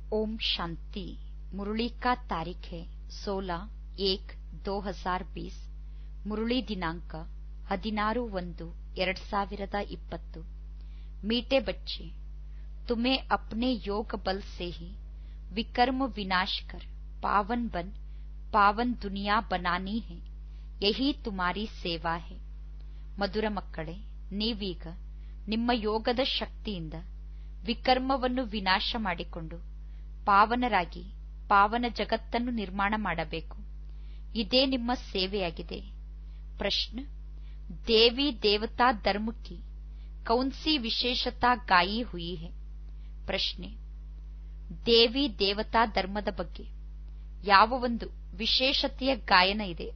ओम शांति मुरली का तारीख है 16 एक 2020 ಮುರುಳಿ ದಿನಾಂಕ ಹದಿನಾರು ಒಂದು ಎರಡ್ ಸಾವಿರದ ಇಪ್ಪತ್ತು मीठे बच्चे तुम्हें अपने योग बल से ही विकर्म विनाश कर पावन बन पावन दुनिया बनानी है यही तुम्हारी ಸೇವಾ है ಮಧುರ ಮಕ್ಕಳೇ ನೀವೀಗ ನಿಮ್ಮ ಯೋಗದ ಶಕ್ತಿಯಿಂದ ವಿಕರ್ಮವನ್ನು ವಿನಾಶ ಮಾಡಿಕೊಂಡು ಪಾವನರಾಗಿ ಪಾವನ ಜಗತ್ತನ್ನು ನಿರ್ಮಾಣ ಮಾಡಬೇಕು ಇದೇ ನಿಮ್ಮ ಸೇವೆಯಾಗಿದೆ प्रश्न देवी देवता धर्म की कौन सी विशेषता गाई हुई है ಪ್ರಶ್ನೆ ದೇವಿ ದೇವತಾ ಧರ್ಮದ ಬಗ್ಗೆ ಯಾವ ಒಂದು ವಿಶೇಷತೆಯ ಗಾಯನ ಇದೆ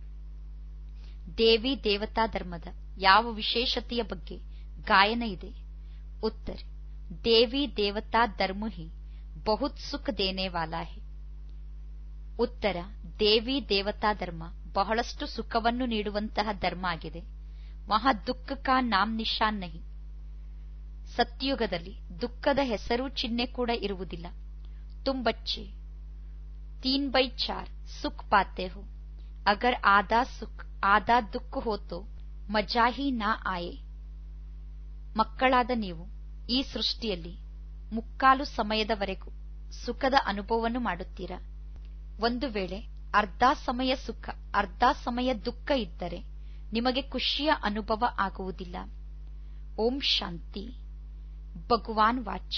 ದೇವಿ ದೇವತಾ ಧರ್ಮದ ಯಾವ ವಿಶೇಷತೆಯ ಬಗ್ಗೆ ಗಾಯನ ಇದೆ ಉತ್ತರ ದೇವಿ ದೇವತಾ ಧರ್ಮ ಹಿ ಬಹುತ್ ಸುಖ ದೇನೆ ವಾಲಾ ಹೆ ಉತ್ತರ ದೇವಿ ದೇವತಾ ಧರ್ಮ ಬಹಳಷ್ಟು ಸುಖವನ್ನು ನೀಡುವಂತಹ ಧರ್ಮ ಆಗಿದೆ ವಹ ದುಃಖ ಕಾ ನಾಮ್ ನಿಶಾನ್ ನಹಿ ಸತ್ಯುಗದಲ್ಲಿ ದುಃಖದ ಹೆಸರು ಚಿಹ್ನೆ ಕೂಡ ಇರುವುದಿಲ್ಲ ತುಮ್ ಬಚ್ಚೆ ತೀನ್ ಬೈ ಚಾರ್ ಸುಖ್ ಪಾತೆ ಹೋ ಅಗರ್ ಆದಾ ಸುಖ್ ಆದಾ ದುಃಖ ಹೋತೋ ಮಜಾ ಹಿ ನಾ ಆಯೆ ಮಕ್ಕಳಾದ ನೀವು ಈ ಸೃಷ್ಟಿಯಲ್ಲಿ ಮುಕ್ಕಾಲು ಸಮಯದವರೆಗೂ ಸುಖದ ಅನುಭವವನ್ನು ಮಾಡುತ್ತೀರಾ ಒಂದು ವೇಳೆ ಅರ್ಧ ಸಮಯ ಸುಖ ಅರ್ಧ ಸಮಯ ದುಃಖ ಇದ್ದರೆ ನಿಮಗೆ ಖುಷಿಯ ಅನುಭವ ಆಗುವುದಿಲ್ಲ ಓಂ ಶಾಂತಿ भगवान वाच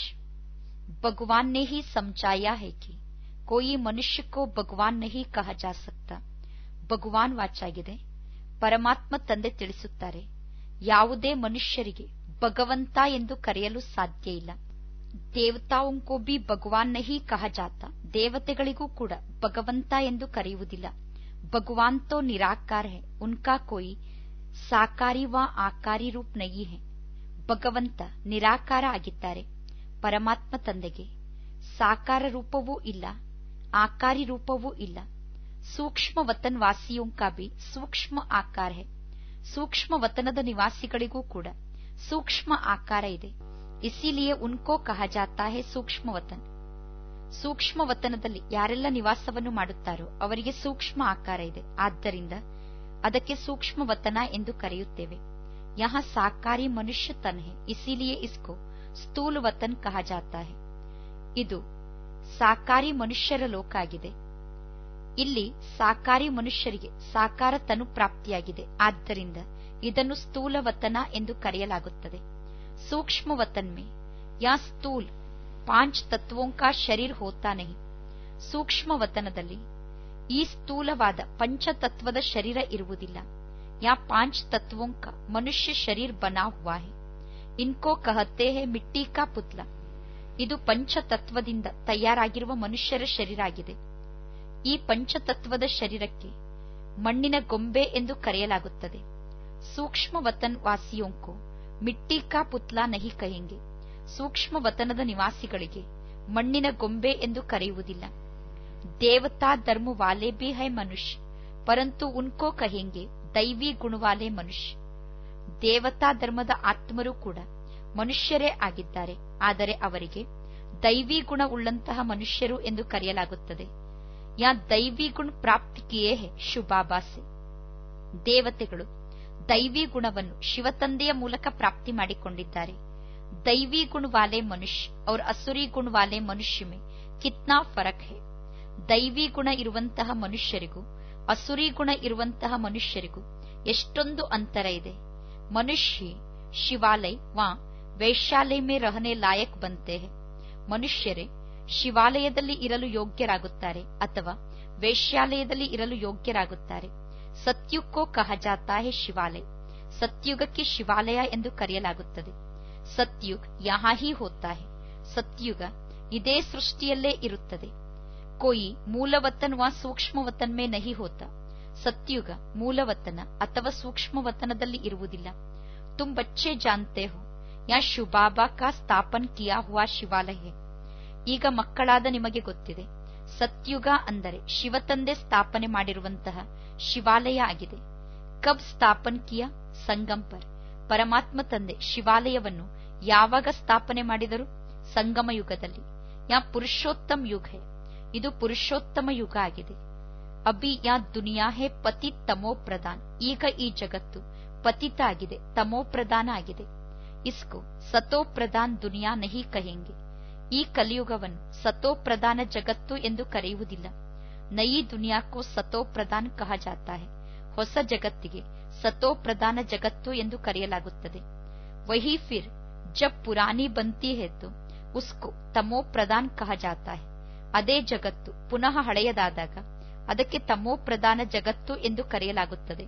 भगवान ने ही समझाया है कि कोई मनुष्य को भगवान नहीं कहा जा सकता ಭಗವಾನ್ ವಾಚಾಗಿದೆ ಪರಮಾತ್ಮ ತಂದೆ ತಿಳಿಸುತ್ತಾರೆ ಯಾವುದೇ ಮನುಷ್ಯರಿಗೆ ಭಗವಂತ ಎಂದು ಕರೆಯಲು ಸಾಧ್ಯ ಇಲ್ಲ ದೇವತಾओं को भी ಭಗವಾನ್ ನಹಿ ಕಹ ಜಾತ ದೇವತೆಗಳಿಗೂ ಕೂಡ ಭಗವಂತ ಎಂದು ಕರೆಯುವುದಿಲ್ಲ ಭಗವಾನ್ ತೋ ನಿರಾಕಾರ है उनका कोई ಸಾಕಾರಿ ವ ಆಕಾರಿ ರೂಪ್ ನಹಿ है ಭಗವಂತ ನಿರಾಕಾರ ಆಗಿದ್ದಾರೆ ಪರಮಾತ್ಮ ತಂದೆಗೆ ಸಾಕಾರ ರೂಪವೂ ಇಲ್ಲ ಆಕಾರಿ ರೂಪವೂ ಇಲ್ಲ ಸೂಕ್ಷ್ಮ ವತನ್ ವಾಸಿಯೋಂ ಕಾ ಬಿ ಸೂಕ್ಷ್ಮ ಆಕಾರ है ಸೂಕ್ಷ್ಮ ವತನದ ನಿವಾಸಿಗಳಿಗೂ ಕೂಡ ಸೂಕ್ಷ್ಮ ಆಕಾರ ಇದೆ ಇಸಿಲಿಯೇ ಉನ್ಕೋ ಕಹ ಜಾತಾ ಹೇ ಸೂಕ್ಷ್ಮ ವತನ್ ಸೂಕ್ಷ್ಮ ವತನದಲ್ಲಿ ಯಾರೆಲ್ಲ ನಿವಾಸವನ್ನು ಮಾಡುತ್ತಾರೋ ಅವರಿಗೆ ಸೂಕ್ಷ್ಮ ಆಕಾರ ಇದೆ ಆದ್ದರಿಂದ ಅದಕ್ಕೆ ಸೂಕ್ಷ್ಮ ವತನ ಎಂದು ಕರೆಯುತ್ತೇವೆ यहाँ साकारी मनुष्य तन है इसीलिए इसको ಸ್ಥೂಲ ವತನ್ ಕಹ ಜಾತಾ है ಇದು ಸಾಕಾರಿ ಮನುಷ್ಯರ ಲೋಕ ಆಗಿದೆ ಇಲ್ಲಿ ಸಾಕಾರಿ ಮನುಷ್ಯರಿಗೆ ಸಾಕಾರ ತನು ಪ್ರಾಪ್ತಿಯಾಗಿದೆ ಆದ್ದರಿಂದ ಇದನ್ನು ಸ್ಥೂಲ ವತನ ಎಂದು ಕರೆಯಲಾಗುತ್ತದೆ ಸೂಕ್ಷ್ಮ ವತನ್ ಮೇ ಯಾ ಸ್ಥೂಲ್ ಪಾಂಚ್ ತತ್ವೋಂ ಕಾ ಶರೀರ್ ಹೋತಾ ನಹಿ ಸೂಕ್ಷ್ಮ ವತನದಲ್ಲಿ ಈ ಸ್ಥೂಲವಾದ ಪಂಚತತ್ವದ ಶರೀರ ಇರುವುದಿಲ್ಲ या पांच तत्वों का मनुष्य शरीर बना हुआ है इनको कहते हैं ಮಿಟ್ಟಿ ಕಾ ಪುತ್ಲ ಇದು ಪಂಚತತ್ವದಿಂದ ತಯಾರಾಗಿರುವ ಮನುಷ್ಯರ ಶರೀರ ಆಗಿದೆ ಈ ಪಂಚತತ್ವದ ಶರೀರಕ್ಕೆ ಮಣ್ಣಿನ ಗೊಂಬೆ ಎಂದು ಕರೆಯಲಾಗುತ್ತದೆ ಸೂಕ್ಷ್ಮ ವತನ್ ವಾಸಿಯೋಂಕು ಮಿಟ್ಟಿ ಕಾ ಪುತ್ಲ ನಹಿ ಕಹೆಂಗೆ ಸೂಕ್ಷ್ಮ ವತನದ ನಿವಾಸಿಗಳಿಗೆ ಮಣ್ಣಿನ ಗೊಂಬೆ ಎಂದು ಕರೆಯುವುದಿಲ್ಲ ದೇವತಾ ಧರ್ಮ ವಾಲೆ ಬಿ ಹೈ ಮನುಷ್ಯ ಪರಂತು ಉನ್ಕೋ ಕಹೆಂಗೆ ದೈವಿ ಗುಣವಾಲೆ ಮನುಷ್ಯ ದೇವತಾ ಧರ್ಮದ ಆತ್ಮರು ಕೂಡ ಮನುಷ್ಯರೇ ಆಗಿದ್ದಾರೆ ಆದರೆ ಅವರಿಗೆ ದೈವಿ ಗುಣ ಉಳ್ಳಂತಹ ಮನುಷ್ಯರು ಎಂದು ಕರೆಯಲಾಗುತ್ತದೆ ಯಾ ದೈವಿ ಗುಣ ಪ್ರಾಪ್ತಿಕಿಯೇ ಹೇ ಶುಭಾಭಾಸೆ ದೇವತೆಗಳು ದೈವಿ ಗುಣವನ್ನು ಶಿವತಂದೆಯ ಮೂಲಕ ಪ್ರಾಪ್ತಿ ಮಾಡಿಕೊಂಡಿದ್ದಾರೆ ದೈವಿ ಗುಣ ವಾಲೆ ಮನುಷ್ಯ और असुरी गुण वाले मनुष्य में कितना फर्क है ದೈವಿ ಗುಣ ಇರುವಂತಹ ಮನುಷ್ಯರಿಗೂ ಅಸುರಿ ಗುಣ ಇರುವಂತಹ ಮನುಷ್ಯರಿಗೂ ಎಷ್ಟೊಂದು ಅಂತರ ಇದೆ ಮನುಷ್ಯ ಶಿವಾಲಯ ವಾ ವೈಶ್ಯಾಲಯ ಮೇ ರಹನೆ ಲಾಯಕ್ ಬಂತೆ ಹೇ ಮನುಷ್ಯರೇ ಶಿವಾಲಯದಲ್ಲಿ ಇರಲು ಯೋಗ್ಯರಾಗುತ್ತಾರೆ ಅಥವಾ ವೈಶ್ಯಾಲಯದಲ್ಲಿ ಇರಲು ಯೋಗ್ಯರಾಗುತ್ತಾರೆ ಸತ್ಯುಕ್ಕೋ ಕಹ ಜಾತಾ ಹೇ ಶಿವಾಲಯ ಸತ್ಯುಗಕ್ಕೆ ಶಿವಾಲಯ ಎಂದು ಕರೆಯಲಾಗುತ್ತದೆ ಸತ್ಯುಗ್ ಯಹಾ ಹಿ ಹೋತಾ ಹೇ ಸತ್ಯುಗ ಇದೇ ಸೃಷ್ಟಿಯಲ್ಲೇ ಇರುತ್ತದೆ कोई ಮೂಲವತನ್ ವಾ ಸೂಕ್ಷ್ಮ ವತನ್ ಮೇ ನಹಿ ಹೋತಾ ಸತ್ಯುಗ ಮೂಲವತನ ಅಥವಾ ಸೂಕ್ಷ್ಮ ವತನದಲ್ಲಿ ಇರುವುದಿಲ್ಲ ತುಮ್ ಬಚ್ಚೆ ಜಾನ್ತೆ ಹೋ ಯಾ ಶುಬಾಬಾ ಕಾ ಸ್ಥಾಪನ್ ಕಿಯಾ ಹುವಾ ಶಿವಾಲಯ ಈಗ ಮಕ್ಕಳಾದ ನಿಮಗೆ ಗೊತ್ತಿದೆ ಸತ್ಯುಗ ಅಂದರೆ ಶಿವತಂದೆ ಸ್ಥಾಪನೆ ಮಾಡಿರುವಂತಹ ಶಿವಾಲಯ ಆಗಿದೆ ಕಬ್ ಸ್ಥಾಪನ್ ಕಿಯಾ ಸಂಗಮ್ ಪರ್ ಪರಮಾತ್ಮ ತಂದೆ ಶಿವಾಲಯವನ್ನು ಯಾವಾಗ ಸ್ಥಾಪನೆ ಮಾಡಿದರು ಸಂಗಮ ಯುಗದಲ್ಲಿ ಯಾ ಪುರುಷೋತ್ತಮ ಯುಗ ಹೇ ಇದು ಪುರುಷೋತ್ತಮ ಯುಗ ಆಗಿದೆ ಅಭಿ ಯಾ ದುನಿಯಾ ಹೇ ಪತಿ ತಮೋ ಪ್ರಧಾನ್ ಈಗ ಈ ಜಗತ್ತು ಪತಿತ ಆಗಿದೆ ತಮೋ ಪ್ರಧಾನ ಆಗಿದೆ ಇಸ್ಕೋ ಸತೋ ಪ್ರಧಾನ್ ದುನಿಯಾ ನಹಿ ಕಹೆಂಗೆ ಈ ಕಲಿಯುಗವನ್ನು ಸತೋ ಪ್ರಧಾನ ಜಗತ್ತು ಎಂದು ಕರೆಯುವುದಿಲ್ಲ ನಯಿ ದುನಿಯಾಕ್ಕೂ ಸತೋ ಪ್ರಧಾನ್ ಕಹ ಜಾತಾ ಹೇ ಹೊಸ ಜಗತ್ತಿಗೆ ಸತೋ ಪ್ರಧಾನ ಜಗತ್ತು ಎಂದು ಕರೆಯಲಾಗುತ್ತದೆ ವಹಿ ಫಿರ್ ಜಬ್ ಪುರಾನಿ ಬಂತಿ ಹೇ ತೋ ಉಸ್ಕೋ ತಮೋ ಪ್ರಧಾನ್ ಕಹ ಜಾತಾ ಹೇ ಅದೇ ಜಗತ್ತು ಪುನಃ ಹಳೆಯದಾದಾಗ ಅದಕ್ಕೆ ತಮೋ ಪ್ರಧಾನ ಜಗತ್ತು ಎಂದು ಕರೆಯಲಾಗುತ್ತದೆ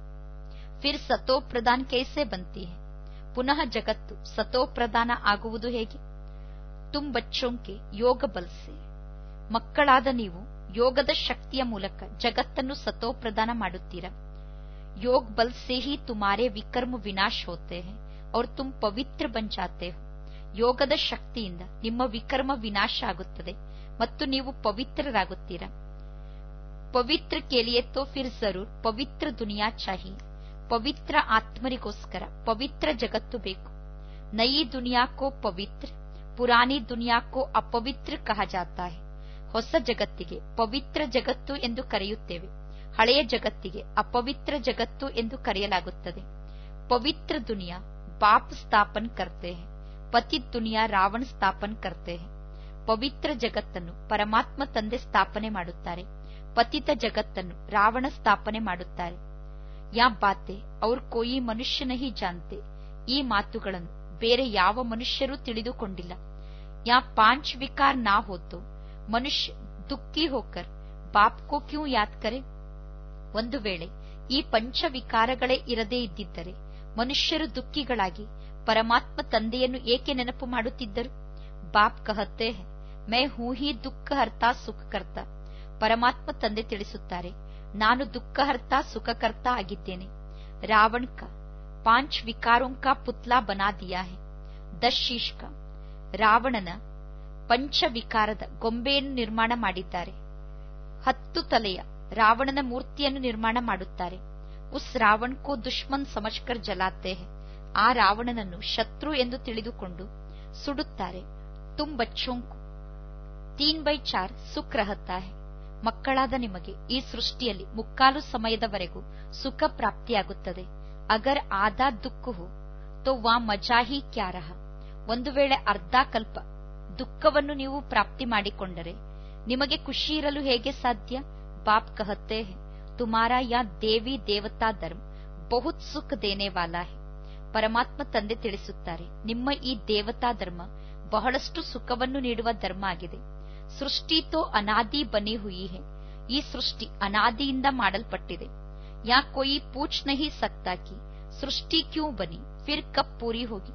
ಫಿರ್ ಸತೋ ಪ್ರಧಾನ್ ಕೈಸೆ ಬಂತಿ ಹೇ ಪುನಃ ಜಗತ್ತು ಸತೋ ಪ್ರಧಾನ ಆಗುವುದು ಹೇಗೆ ತುಂ ಬಚ್ಚೋಂಕೆ ಯೋಗ ಬಲ್ಸೆ ಮಕ್ಕಳಾದ ನೀವು ಯೋಗದ ಶಕ್ತಿಯ ಮೂಲಕ ಜಗತ್ತನ್ನು ಸತೋ ಪ್ರದಾನ ಮಾಡುತ್ತೀರಾ ಯೋಗ ಬಲ್ ಸೆ ಹಿ ತುಮಾರೆ ವಿಕರ್ಮ ವಿನಾಶ ಹೋತೆ ಹೇ और ತುಮ್ ಪವಿತ್ರ ಬನ್ ಜಾತೆ ಹೋ ಯೋಗದ ಶಕ್ತಿಯಿಂದ ನಿಮ್ಮ ವಿಕರ್ಮ ವಿನಾಶ ಆಗುತ್ತದೆ ಮತ್ತು ನೀವು ಪವಿತ್ರರಾಗುತ್ತೀರಾ ಪವಿತ್ರ ಕೇಳಿಯೇ ತೋ ಫಿರ್ ಜರೂರ್ ಪವಿತ್ರ ದುನಿಯಾ ಚಾಹಿಯೆ ಪವಿತ್ರ ಆತ್ಮರಿಗೋಸ್ಕರ ಪವಿತ್ರ ಜಗತ್ತು ಬೇಕು ನಯಿ ದುನಿಯಾಕೋ ಪವಿತ್ರ ಪುರಾನಿ ದುನಿಯಾಕೋ ಅಪವಿತ್ರ ಕಹ ಜಾತಾ ಹೇ ಹೊಸ ಜಗತ್ತಿಗೆ ಪವಿತ್ರ ಜಗತ್ತು ಎಂದು ಕರೆಯುತ್ತೇವೆ ಹಳೆಯ ಜಗತ್ತಿಗೆ ಅಪವಿತ್ರ ಜಗತ್ತು ಎಂದು ಕರೆಯಲಾಗುತ್ತದೆ ಪವಿತ್ರ ದುನಿಯಾ ಬಾಪ್ ಸ್ಥಾಪನ್ ಕರ್ತೆ ಹೇ ಪತಿತ್ ದುನಿಯಾ ರಾವಣ ಸ್ಥಾಪನ್ ಕರ್ತೆ ಹೇ ಪವಿತ್ರ ಜಗತ್ತನ್ನು ಪರಮಾತ್ಮ ತಂದೆ ಸ್ಥಾಪನೆ ಮಾಡುತ್ತಾರೆ ಪತಿತ ಜಗತ್ತನ್ನು ರಾವಣ ಸ್ಥಾಪನೆ ಮಾಡುತ್ತಾರೆ ಯಾ ಬಾತೆ ಅವ್ರ ಕೋಯಿ ಮನುಷ್ಯ ನಹಿ ಜಾನ್ತೆ ಈ ಮಾತುಗಳನ್ನು ಬೇರೆ ಯಾವ ಮನುಷ್ಯರೂ ತಿಳಿದುಕೊಂಡಿಲ್ಲ ಯಾ ಪಾಂಚ್ ವಿಕಾರ ನಾ ಹೋತೋ ಮನುಷ್ಯ ದುಃಖಿ ಹೋಕರ್ ಬಾಪ್ ಕೋ ಕ್ಯೂ ಯಾದ್ ಕರೆ ಒಂದು ವೇಳೆ ಈ ಪಂಚ ವಿಕಾರಗಳೇ ಇರದೇ ಇದ್ದಿದ್ದರೆ ಮನುಷ್ಯರು ದುಃಖಿಗಳಾಗಿ ಪರಮಾತ್ಮ ತಂದೆಯನ್ನು ಏಕೆ ನೆನಪು ಮಾಡುತ್ತಿದ್ದರು ಬಾಪ್ ಕಹತ್ತೆ ಹೇ ಮೈ ಹೂ ಹಿ ದುಃಖ ಹರ್ತಾ ಸುಖಕರ್ತ ಪರಮಾತ್ಮ ತಂದೆ ತಿಳಿಸುತ್ತಾರೆ ನಾನು ದುಃಖಹರ್ತ ಸುಖಕರ್ತ ಆಗಿದ್ದೇನೆ ರಾವಣ ಕ ಪಾಂಚ್ ವಿಕಾರೋಂ ಕಾ ಪುತ್ಲಾ ಬನಾ ದಿಯಾ ಹೇ ದಶ್ ಶೀಶ್ ಕಾ ರಾವಣನ ಪಂಚ ವಿಕಾರದ ಗೊಂಬೆಯನ್ನು ನಿರ್ಮಾಣ ಮಾಡಿದ್ದಾರೆ ಹತ್ತು ತಲೆಯ ರಾವಣನ ಮೂರ್ತಿಯನ್ನು ನಿರ್ಮಾಣ ಮಾಡುತ್ತಾರೆ ಉಸ್ ರಾವಣ್ ಕೋ ದುಶ್ಮನ್ ಸಮಜ್ಕರ್ ಜಲಾತೆ ಹೇ ಆ ರಾವಣನನ್ನು ಶತ್ರು ಎಂದು ತಿಳಿದುಕೊಂಡು ಸುಡುತ್ತಾರೆ ತುಂ ಬಚ್ಚೋಂಕು ತೀನ್ ಬೈ ಚಾರ್ ಸುಖ್ ರಹತಾ ಹೇ ಮಕ್ಕಳಾದ ನಿಮಗೆ ಈ ಸೃಷ್ಟಿಯಲ್ಲಿ ಮುಕ್ಕಾಲು ಸಮಯದವರೆಗೂ ಸುಖ ಪ್ರಾಪ್ತಿಯಾಗುತ್ತದೆ ಅಗರ್ ಆದಾ ದುಃಖ ಹೋ ತೋ ವಾ ಮಜಾ ಹಿ ಕ್ಯಾರಹ ಒಂದು ವೇಳೆ ಅರ್ಧ ಕಲ್ಪ ದುಃಖವನ್ನು ನೀವು ಪ್ರಾಪ್ತಿ ಮಾಡಿಕೊಂಡರೆ ನಿಮಗೆ ಖುಷಿ ಇರಲು ಹೇಗೆ ಸಾಧ್ಯ ಬಾಪ್ ಕಹತ್ತೆ ಹೇ ತುಮಾರಾ ಯಾ ದೇವಿ ದೇವತಾ ಧರ್ಮ ಬಹುತ್ ಸುಖ ದೇನೆ ವಾಲಾ ಹೇ ಪರಮಾತ್ಮ ತಂದೆ ತಿಳಿಸುತ್ತಾರೆ ನಿಮ್ಮ ಈ ದೇವತಾ ಧರ್ಮ ಬಹಳಷ್ಟು ಸುಖವನ್ನು ನೀಡುವ ಧರ್ಮ ಆಗಿದೆ ಸೃಷ್ಟಿ ತೋ ಅನಾದಿ ಬನಿ ಹುಯಿ ಹೇ ಈ ಸೃಷ್ಟಿ ಅನಾದಿಯಿಂದ ಮಾಡಲ್ಪಟ್ಟಿದೆ ಯಾ ಕೊಯಿ ಪೂಚ್ ನಹಿ ಸಕ್ತಾ ಕಿ ಸೃಷ್ಟಿ ಕ್ಯೂ ಬನಿ ಫಿರ್ ಕಪ್ ಪೂರಿ ಹೋಗಿ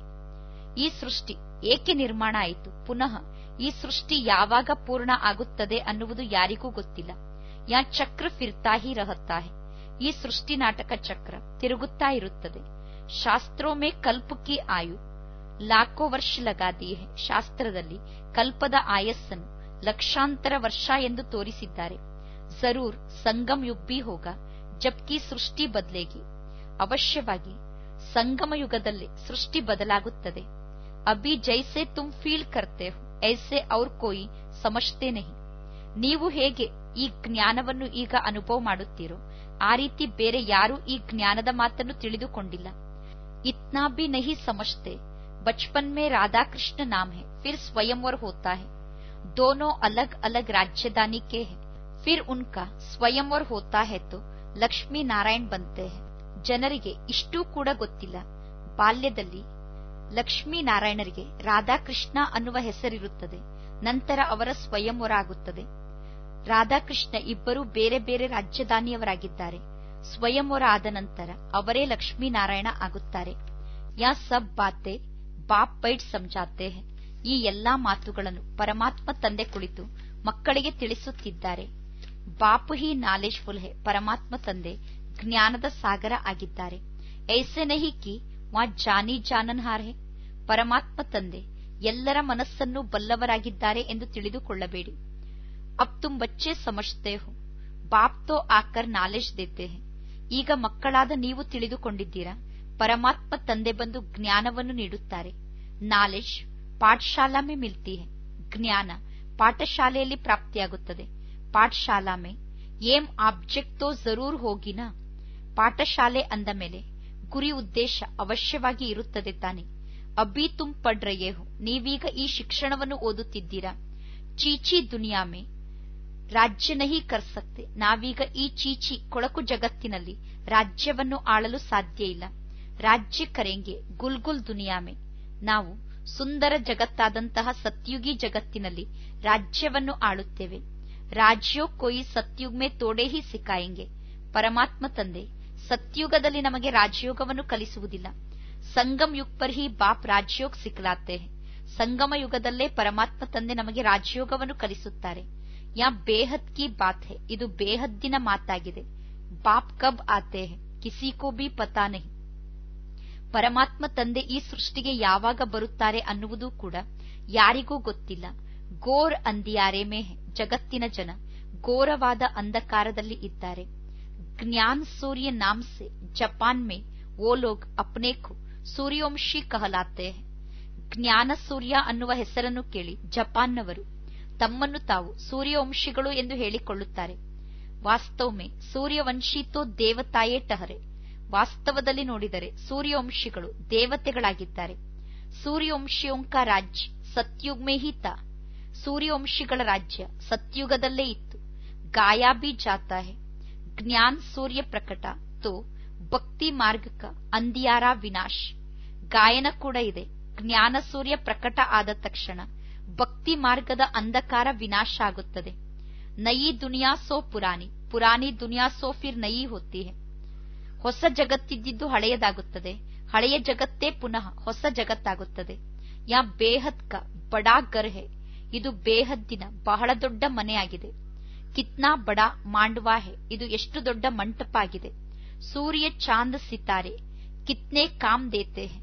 ಈ ಸೃಷ್ಟಿ ಏಕೆ ನಿರ್ಮಾಣ ಆಯಿತು ಪುನಃ ಈ ಸೃಷ್ಟಿ ಯಾವಾಗ ಪೂರ್ಣ ಆಗುತ್ತದೆ ಅನ್ನುವುದು ಯಾರಿಗೂ ಗೊತ್ತಿಲ್ಲ ಯಾ ಚಕ್ರ ಫಿರ್ತಾ ಹಿ ರಹತಾ ಹೇ ಈ ಸೃಷ್ಟಿ ನಾಟಕ ಚಕ್ರ ತಿರುಗುತ್ತಾ ಇರುತ್ತದೆ ಶಾಸ್ತ್ರೋ ಮೇ ಕಲ್ಪ ಕಿ ಆಯು ಲಾಖೋ ವರ್ಷ ಲಗಾದಿ ಹೇ ಶಾಸ್ತ್ರದಲ್ಲಿ ಕಲ್ಪದ ಆಯಸ್ಸನ್ನು ಲಕ್ಷಾಂತರ ವರ್ಷ ಎಂದು ತೋರಿಸಿದ್ದಾರೆ ಜರೂರ್ ಸಂಗಮ್ ಯುಗ್ ಬಿ ಹೋಗ ಜಬ್ಕಿ ಸೃಷ್ಟಿ ಬದಲೇಗಿ ಅವಶ್ಯವಾಗಿ ಸಂಗಮ ಯುಗದಲ್ಲಿ ಸೃಷ್ಟಿ ಬದಲಾಗುತ್ತದೆ ಅಭಿ ಜೈಸೆ ತುಮ್ ಫೀಲ್ ಕರ್ತೆ ಹೋ ಐಸೆ ಔರ್ ಕೋಯಿ ಸಮಜ್ತೆ ನಹಿ ನೀವು ಹೇಗೆ ಈ ಜ್ಞಾನವನ್ನು ಈಗ ಅನುಭವ ಮಾಡುತ್ತೀರೋ ಆ ರೀತಿ ಬೇರೆ ಯಾರೂ ಈ ಜ್ಞಾನದ ಮಾತನ್ನು ತಿಳಿದುಕೊಂಡಿಲ್ಲ ಇತ್ನಾ ಬಿ ನಹಿ ಸಮಜ್ತೆ ಬಚ್ಪನ್ ಮೇ ರಾಧಾಕೃಷ್ಣ ನಾಮ್ ಹೇ ಫಿರ್ ಸ್ವಯಂವರ್ ಹೋತಾ ಹೇ दोनों अलग अलग राजधानी के हैं फिर उनका ಸ್ವಯಂವರ್ ಹೋತಾ है तो ಲಕ್ಷ್ಮೀ ನಾರಾಯಣ್ ಬಂತೆ ಹೇ ಜನರಿಗೆ ಇಷ್ಟೂ ಕೂಡ ಗೊತ್ತಿಲ್ಲ ಬಾಲ್ಯದಲ್ಲಿ ಲಕ್ಷ್ಮೀ ನಾರಾಯಣರಿಗೆ ರಾಧಾಕೃಷ್ಣ ಅನ್ನುವ ಹೆಸರಿರುತ್ತದೆ ನಂತರ ಅವರ ಸ್ವಯಂವರ ಆಗುತ್ತದೆ ರಾಧಾಕೃಷ್ಣ ಇಬ್ಬರು ಬೇರೆ ಬೇರೆ ರಾಜಧಾನಿಯವರಾಗಿದ್ದಾರೆ ಸ್ವಯಂವರ ಆದ ನಂತರ ಅವರೇ ಲಕ್ಷ್ಮೀನಾರಾಯಣ ಆಗುತ್ತಾರೆ ಯಾ ಸಬ್ ಬಾತೆ ಬಾಪ್ ಬೈಟ್ ಸಮಜಾತೆ ಹೇ ಈ ಎಲ್ಲಾ ಮಾತುಗಳನ್ನು ಪರಮಾತ್ಮ ತಂದೆ ಕುಳಿತು ಮಕ್ಕಳಿಗೆ ತಿಳಿಸುತ್ತಿದ್ದಾರೆ ಬಾಪು ಹಿ ನಾಲೆಜ್ಫುಲ್ ಹೇ ಪರಮಾತ್ಮ ತಂದೆ ಜ್ಞಾನದ ಸಾಗರ ಆಗಿದ್ದಾರೆ ಐಸೆ ನಹಿ ಕಿ ವಾ ಜಾನಿ ಜಾನನ್ ಹಾರ್ ಹೇ ಪರಮಾತ್ಮ ತಂದೆ ಎಲ್ಲರ ಮನಸ್ಸನ್ನು ಬಲ್ಲವರಾಗಿದ್ದಾರೆ ಎಂದು ತಿಳಿದುಕೊಳ್ಳಬೇಡಿ ಅಬ್ ತುಮ್ ಬಚ್ಚೆ ಸಮಜ್ತೆ ಹೋ ಬಾಪ್ ತೋ ಆಕರ್ ನಾಲೆಜ್ ದೇತೆ ಹೇ ಈಗ ಮಕ್ಕಳಾದ ನೀವು ತಿಳಿದುಕೊಂಡಿದ್ದೀರಾ ಪರಮಾತ್ಮ ತಂದೆ ಬಂದು ಜ್ಞಾನವನ್ನು ನೀಡುತ್ತಾರೆ ನಾಲೆಜ್ ಪಾಠಶಾಲಾ ಮೇ ಮಿಲ್ತಿ ಹೇ ಜ್ಞಾನ ಪಾಠಶಾಲೆಯಲ್ಲಿ ಪ್ರಾಪ್ತಿಯಾಗುತ್ತದೆ ಪಾಠಶಾಲಾ ಮೇ ಏಮ್ ಆಬ್ಜೆಕ್ಟ್ ತೋ ಜರೂರ್ ಹೋಗಿನ ಪಾಠಶಾಲೆ ಅಂದ ಮೇಲೆ ಗುರಿ ಉದ್ದೇಶ ಅವಶ್ಯವಾಗಿ ಇರುತ್ತದೆ ತಾನೆ ಅಭಿ ತುಮ್ ಪಡ್ ರಯೇ ಹೋ ನೀವೀಗ ಈ ಶಿಕ್ಷಣವನ್ನು ಓದುತ್ತಿದ್ದೀರಾ ಚೀಚಿ ದುನಿಯಾ ಮೇ ರಾಜ್ಯ ನಹಿ ಕರ್ ಸಕ್ತೆ ನಾವೀಗ ಈ ಚೀಚಿ ಕೊಳಕು ಜಗತ್ತಿನಲ್ಲಿ ರಾಜ್ಯವನ್ನು ಆಳಲು ಸಾಧ್ಯ ಇಲ್ಲ ರಾಜ್ಯ ಕರೆಂಗೆ ಗುಲ್ಗುಲ್ ದುನಿಯಾ ಮೇ ನಾವು ಸುಂದರ ಜಗತ್ತಾದಂತಹ ಸತ್ಯುಗಿ ಜಗತ್ತಿನಲ್ಲಿ ರಾಜ್ಯವನ್ನು ಆಳುತ್ತೇವೆ ರಾಜ್ಯೋ ಕೊಯಿ ಸತ್ಯುಗ್ ಮೇ ತೋಡೆ ಹಿ ಸಿಕಾಯಂಗೆ ಪರಮಾತ್ಮ ತಂದೆ ಸತ್ಯುಗದಲ್ಲಿ ನಮಗೆ ರಾಜಯೋಗವನ್ನು ಕಲಿಸುವುದಿಲ್ಲ ಸಂಗಮ್ ಯುಗ್ ಪರ್ ಹಿ ಬಾಪ್ ರಾಜಯೋಗ್ ಸಿಕ್ಲಾತೆ ಸಂಗಮ ಯುಗದಲ್ಲೇ ಪರಮಾತ್ಮ ತಂದೆ ನಮಗೆ ರಾಜಯೋಗವನ್ನು ಕಲಿಸುತ್ತಾರೆ ಯಾ ಬೇಹದ್ ಕಿ ಬಾತ್ ಹೆ ಇದು ಬೇಹದ್ದಿನ ಮಾತಾಗಿದೆ ಬಾಪ್ ಕಬ್ ಆತೆ ಹೆ ಕಿಸಿ ಕೋ ಬಿ ಪತಾ ನಹಿ ಪರಮಾತ್ಮ ತಂದೆ ಈ ಸೃಷ್ಟಿಗೆ ಯಾವಾಗ ಬರುತ್ತಾರೆ ಅನ್ನುವುದು ಕೂಡ ಯಾರಿಗೂ ಗೊತ್ತಿಲ್ಲ ಗೋರ್ ಅಂದಿಯಾರೆ ಮೇ ಹೆ ಜಗತ್ತಿನ ಜನ ಘೋರವಾದ ಅಂಧಕಾರದಲ್ಲಿ ಇದ್ದಾರೆ ಜ್ಞಾನ್ ಸೂರ್ಯ ನಾಮ್ ಸೆ ಜಪಾನ್ ಮೇ ಓ ಲೋಗ್ ಅಪ್ನೆ ಕೋ ಸೂರ್ಯವಂಶಿ ಕಹಲಾತೆ ಹೆ ಜ್ಞಾನ ಸೂರ್ಯ ಅನ್ನುವ ಹೆಸರನ್ನು ಕೇಳಿ ಜಪಾನ್ನವರು ತಮ್ಮನ್ನು ತಾವು ಸೂರ್ಯವಂಶಿಗಳು ಎಂದು ಹೇಳಿಕೊಳ್ಳುತ್ತಾರೆ ವಾಸ್ತವಮೆ ಸೂರ್ಯವಂಶಿ ತೋ ದೇವತಾಯೇ ಟಹರೆ ವಾಸ್ತವದಲ್ಲಿ ನೋಡಿದರೆ ಸೂರ್ಯವಂಶಿಗಳು ದೇವತೆಗಳಾಗಿದ್ದಾರೆ ಸೂರ್ಯವಂಶಿಯೋಂಕ ರಾಜ್ಯ ಸತ್ಯುಗ್ ಮೇ ಹಿ ತಾ ಸೂರ್ಯವಂಶಿಗಳ ರಾಜ್ಯ ಸತ್ಯುಗದಲ್ಲೇ ಇತ್ತು ಗಾಯಾ ಬಿ ಜಾತಾ ಹೆ ಜ್ಞಾನ್ ಸೂರ್ಯ ಪ್ರಕಟ ತೋ ಭಕ್ತಿ ಮಾರ್ಗಕ ಅಂದಿಯಾರ ವಿನಾಶ್ ಗಾಯನ ಕೂಡ ಇದೆ ಜ್ಞಾನ ಸೂರ್ಯ ಪ್ರಕಟ ಆದ ತಕ್ಷಣ ಭಕ್ತಿ ಮಾರ್ಗದ ಅಂಧಕಾರ ವಿನಾಶ ಆಗುತ್ತದೆ ನಯಿ ದುನಿಯಾ ಸೋ ಪುರಾಣಿ ಪುರಾಣಿ ದುನಿಯಾ ಸೋ ಫಿರ್ ನಯಿ ಹೋತಿ ಹೆ ಹೊಸ ಜಗತ್ತಿದ್ದಿದ್ದು ಹಳೆಯದಾಗುತ್ತದೆ ಹಳೆಯ ಜಗತ್ತೇ ಪುನಃ ಹೊಸ ಜಗತ್ತಾಗುತ್ತದೆ ಯಾ ಬೇಹದ್ ಕ ಬಡಾ ಗರ್ ಹೆ ಇದು ಬೇಹದ್ದಿನ ಬಹಳ ದೊಡ್ಡ ಮನೆಯಾಗಿದೆ ಕಿತ್ನಾ ಬಡಾ ಮಾಂಡ್ವಾ ಹೆ ಇದು ಎಷ್ಟು ದೊಡ್ಡ ಮಂಟಪ ಆಗಿದೆ ಸೂರ್ಯ ಚಾಂದ್ ಸಿತಾರೆ ಕಿತ್ನೆ ಕಾಮ್ ದೇತೆ ಹೆ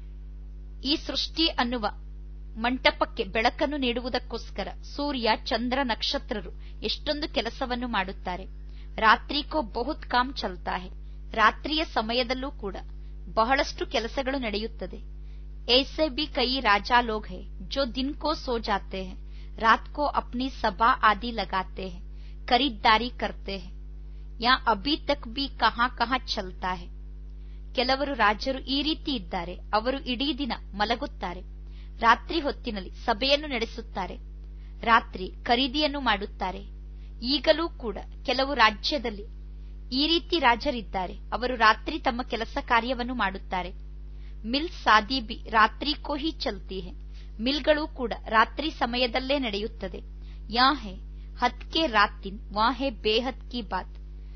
ಈ ಸೃಷ್ಟಿ ಅನ್ನುವ ಮಂಟಪಕ್ಕೆ ಬೆಳಕನ್ನು ನೀಡುವುದಕ್ಕೋಸ್ಕರ ಸೂರ್ಯ ಚಂದ್ರ ನಕ್ಷತ್ರರು ಎಷ್ಟೊಂದು ಕೆಲಸವನ್ನು ಮಾಡುತ್ತಾರೆ ರಾತ್ರಿ ಕೋ ಬಹುತ್ ಕಾಮ್ ಚಲ್ತಾ ಹೆ ರಾತ್ರಿಯ ಸಮಯದಲ್ಲೂ ಕೂಡ ಬಹಳಷ್ಟು ಕೆಲಸಗಳು ನಡೆಯುತ್ತದೆ ऐसे भी कई राजा लोग हैं जो दिन को सो जाते हैं रात को अपनी सभा आदि लगाते हैं खरीदारी करते हैं या अभी तक भी कहाँ कहाँ चलता है ಕೆಲವರು ರಾಜರು ಈ ರೀತಿ ಇದ್ದಾರೆ ಅವರು ಇಡೀ ದಿನ ಮಲಗುತ್ತಾರೆ ರಾತ್ರಿ ಹೊತ್ತಿನಲ್ಲಿ ಸಭೆಯನ್ನು ನಡೆಸುತ್ತಾರೆ ರಾತ್ರಿ ಖರೀದಿಯನ್ನು ಮಾಡುತ್ತಾರೆ ಈಗಲೂ ಕೂಡ ಕೆಲವು ರಾಜ್ಯದಲ್ಲಿ ಈ ರೀತಿ ರಾಜರಿದ್ದಾರೆ ಅವರು ರಾತ್ರಿ ತಮ್ಮ ಕೆಲಸ ಕಾರ್ಯವನ್ನು ಮಾಡುತ್ತಾರೆ ಮಿಲ್ ಸಾದಿ ಬಿ ರಾತ್ರಿ ಕೋ ಹಿ ಚಲ್ತಿ ಹೆ ಮಿಲ್ಗಳು ಕೂಡ ರಾತ್ರಿ ಸಮಯದಲ್ಲೇ ನಡೆಯುತ್ತದೆ ಯಾ ಹೆ ಹತ್ ಕೆ ರಾತಿನ್ ವಾ ಹೆ ಬೇಹದ್ ಕಿ ಬಾತ್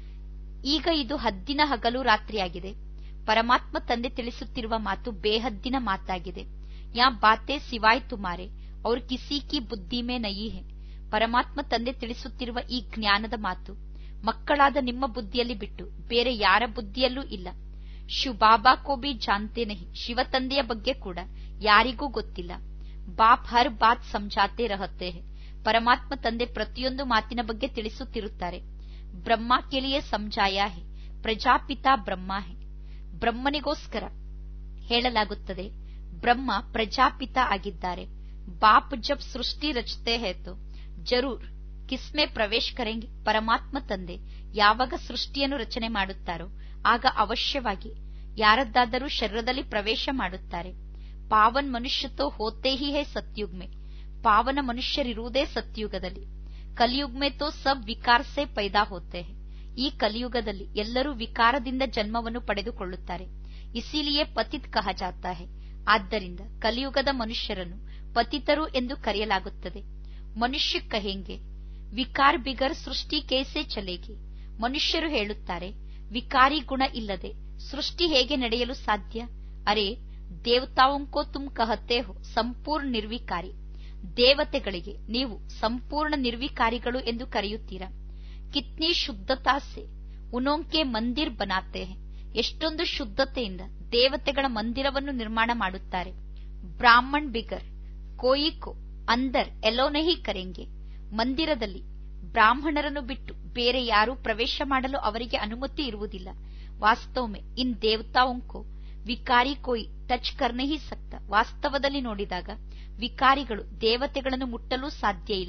ಈಗ ಇದು ಹದ್ದಿನ ಹಗಲು ರಾತ್ರಿಯಾಗಿದೆ ಪರಮಾತ್ಮ ತಂದೆ ತಿಳಿಸುತ್ತಿರುವ ಮಾತು ಬೇಹದ್ದಿನ ಮಾತಾಗಿದೆ ಯಾ ಬಾತೆ ಸಿವಾಯ್ ತುಮಾರೆ ಅವ್ರ ಕಿಸಿ ಕಿ ಬುದ್ಧಿ ಮೇ ನಯಿ ಹೆ ಪರಮಾತ್ಮ ತಂದೆ ತಿಳಿಸುತ್ತಿರುವ ಈ ಜ್ಞಾನದ ಮಾತು ಮಕ್ಕಳಾದ ನಿಮ್ಮ ಬುದ್ಧಿಯಲ್ಲಿ ಬಿಟ್ಟು ಬೇರೆ ಯಾರ ಬುದ್ಧಿಯಲ್ಲೂ ಇಲ್ಲ ಶಿವಬಾಬಾ ಕೋ ಬಿ ಜಾನ್ತೆ ನಹಿ ಶಿವ ತಂದೆಯ ಬಗ್ಗೆ ಕೂಡ ಯಾರಿಗೂ ಗೊತ್ತಿಲ್ಲ ಬಾಪ್ ಹರ್ ಬಾತ್ ಸಮಜಾತೆ ರಹತೆ ಹೆ ಪರಮಾತ್ಮ ತಂದೆ ಪ್ರತಿಯೊಂದು ಮಾತಿನ ಬಗ್ಗೆ ತಿಳಿಸುತ್ತಿರುತ್ತಾರೆ ಬ್ರಹ್ಮ ಕೆಲಿಯೇ ಸಮಜಾಯ ಹೆ ಪ್ರಜಾಪಿತಾ ಬ್ರಹ್ಮ ಹೆ ಬ್ರಹ್ಮನಿಗೋಸ್ಕರ ಹೇಳಲಾಗುತ್ತದೆ ಬ್ರಹ್ಮ ಪ್ರಜಾಪಿತ ಆಗಿದ್ದಾರೆ ಬಾಪ್ ಜಬ್ ಸೃಷ್ಟಿ ರಚತೆ ಹೇತು ಜರೂರ್ ಕಿಸ್ಮೆ ಪ್ರವೇಶ ಕರೆಂಗೆ ಪರಮಾತ್ಮ ತಂದೆ ಯಾವಾಗ ಸೃಷ್ಟಿಯನ್ನು ರಚನೆ ಮಾಡುತ್ತಾರೋ ಆಗ ಅವಶ್ಯವಾಗಿ ಯಾರದ್ದಾದರೂ ಶರೀರದಲ್ಲಿ ಪ್ರವೇಶ ಮಾಡುತ್ತಾರೆ ಪಾವನ್ ಮನುಷ್ಯ ತೋ ಹೋತೆ ಹಿ ಹೇ ಸತ್ಯುಗ್ ಮೇ ಪಾವನ ಮನುಷ್ಯರಿರುವುದೇ ಸತ್ಯುಗದಲ್ಲಿ ಕಲಿಯುಗ್ ಮೇ ತೋ ಸಬ್ ವಿಕಾರ ಸೆ ಪೈದಾ ಹೋತೆ ಹೇ ಈ ಕಲಿಯುಗದಲ್ಲಿ ಎಲ್ಲರೂ ವಿಕಾರದಿಂದ ಜನ್ಮವನ್ನು ಪಡೆದುಕೊಳ್ಳುತ್ತಾರೆ ಇಸಿಲಿಯೇ ಪತಿತ್ ಕಹ ಜಾತಾ ಹೇ ಆದ್ದರಿಂದ ಕಲಿಯುಗದ ಮನುಷ್ಯರನ್ನು ಪತಿತರು ಎಂದು ಕರೆಯಲಾಗುತ್ತದೆ ಮನುಷ್ಯ ಕಹೆಂಗೆ ವಿಕಾರ್ ಬಿಗರ್ ಸೃಷ್ಟಿ ಕೇಸೆ ಚಲೇಗಿ ಮನುಷ್ಯರು ಹೇಳುತ್ತಾರೆ ವಿಕಾರಿ ಗುಣ ಇಲ್ಲದೆ ಸೃಷ್ಟಿ ಹೇಗೆ ನಡೆಯಲು ಸಾಧ್ಯ ಅರೆ ದೇವತಾವಂಕೋ ತುಮ್ ಕಹತೆ ಹೋ ಸಂಪೂರ್ಣ ನಿರ್ವಿಕಾರಿ ದೇವತೆಗಳಿಗೆ ನೀವು ಸಂಪೂರ್ಣ ನಿರ್ವಿಕಾರಿಗಳು ಎಂದು ಕರೆಯುತ್ತೀರಾ ಕಿತ್ನಿ ಶುದ್ಧತಾ ಸೆ ಉನೋಂಕೆ ಮಂದಿರ್ ಬನಾತೆ ಹೇ ಎಷ್ಟೊಂದು ಶುದ್ಧತೆಯಿಂದ ದೇವತೆಗಳ ಮಂದಿರವನ್ನು ನಿರ್ಮಾಣ ಮಾಡುತ್ತಾರೆ ಬ್ರಾಹ್ಮಣ್ ಬಿಗರ್ ಕೋಯಿ ಕೋ ಅಂದರ್ ಎಲೋನಹಿ ಕರೆಂಗೆ ಮಂದಿರದಲ್ಲಿ ಬ್ರಾಹ್ಮಣರನ್ನು ಬಿಟ್ಟು ಬೇರೆ ಯಾರೂ ಪ್ರವೇಶ ಮಾಡಲು ಅವರಿಗೆ ಅನುಮತಿ ಇರುವುದಿಲ್ಲ ವಾಸ್ತವಮೆ ಇನ್ ದೇವತಾಂಕೋ ವಿಕಾರಿ ಕೋಯಿ ಟಚ್ ಕರ್ನೆ ಹಿ ಸಕ್ತ ವಾಸ್ತವದಲ್ಲಿ ನೋಡಿದಾಗ ವಿಕಾರಿಗಳು ದೇವತೆಗಳನ್ನು ಮುಟ್ಟಲು ಸಾಧ್ಯ ಇಲ್ಲ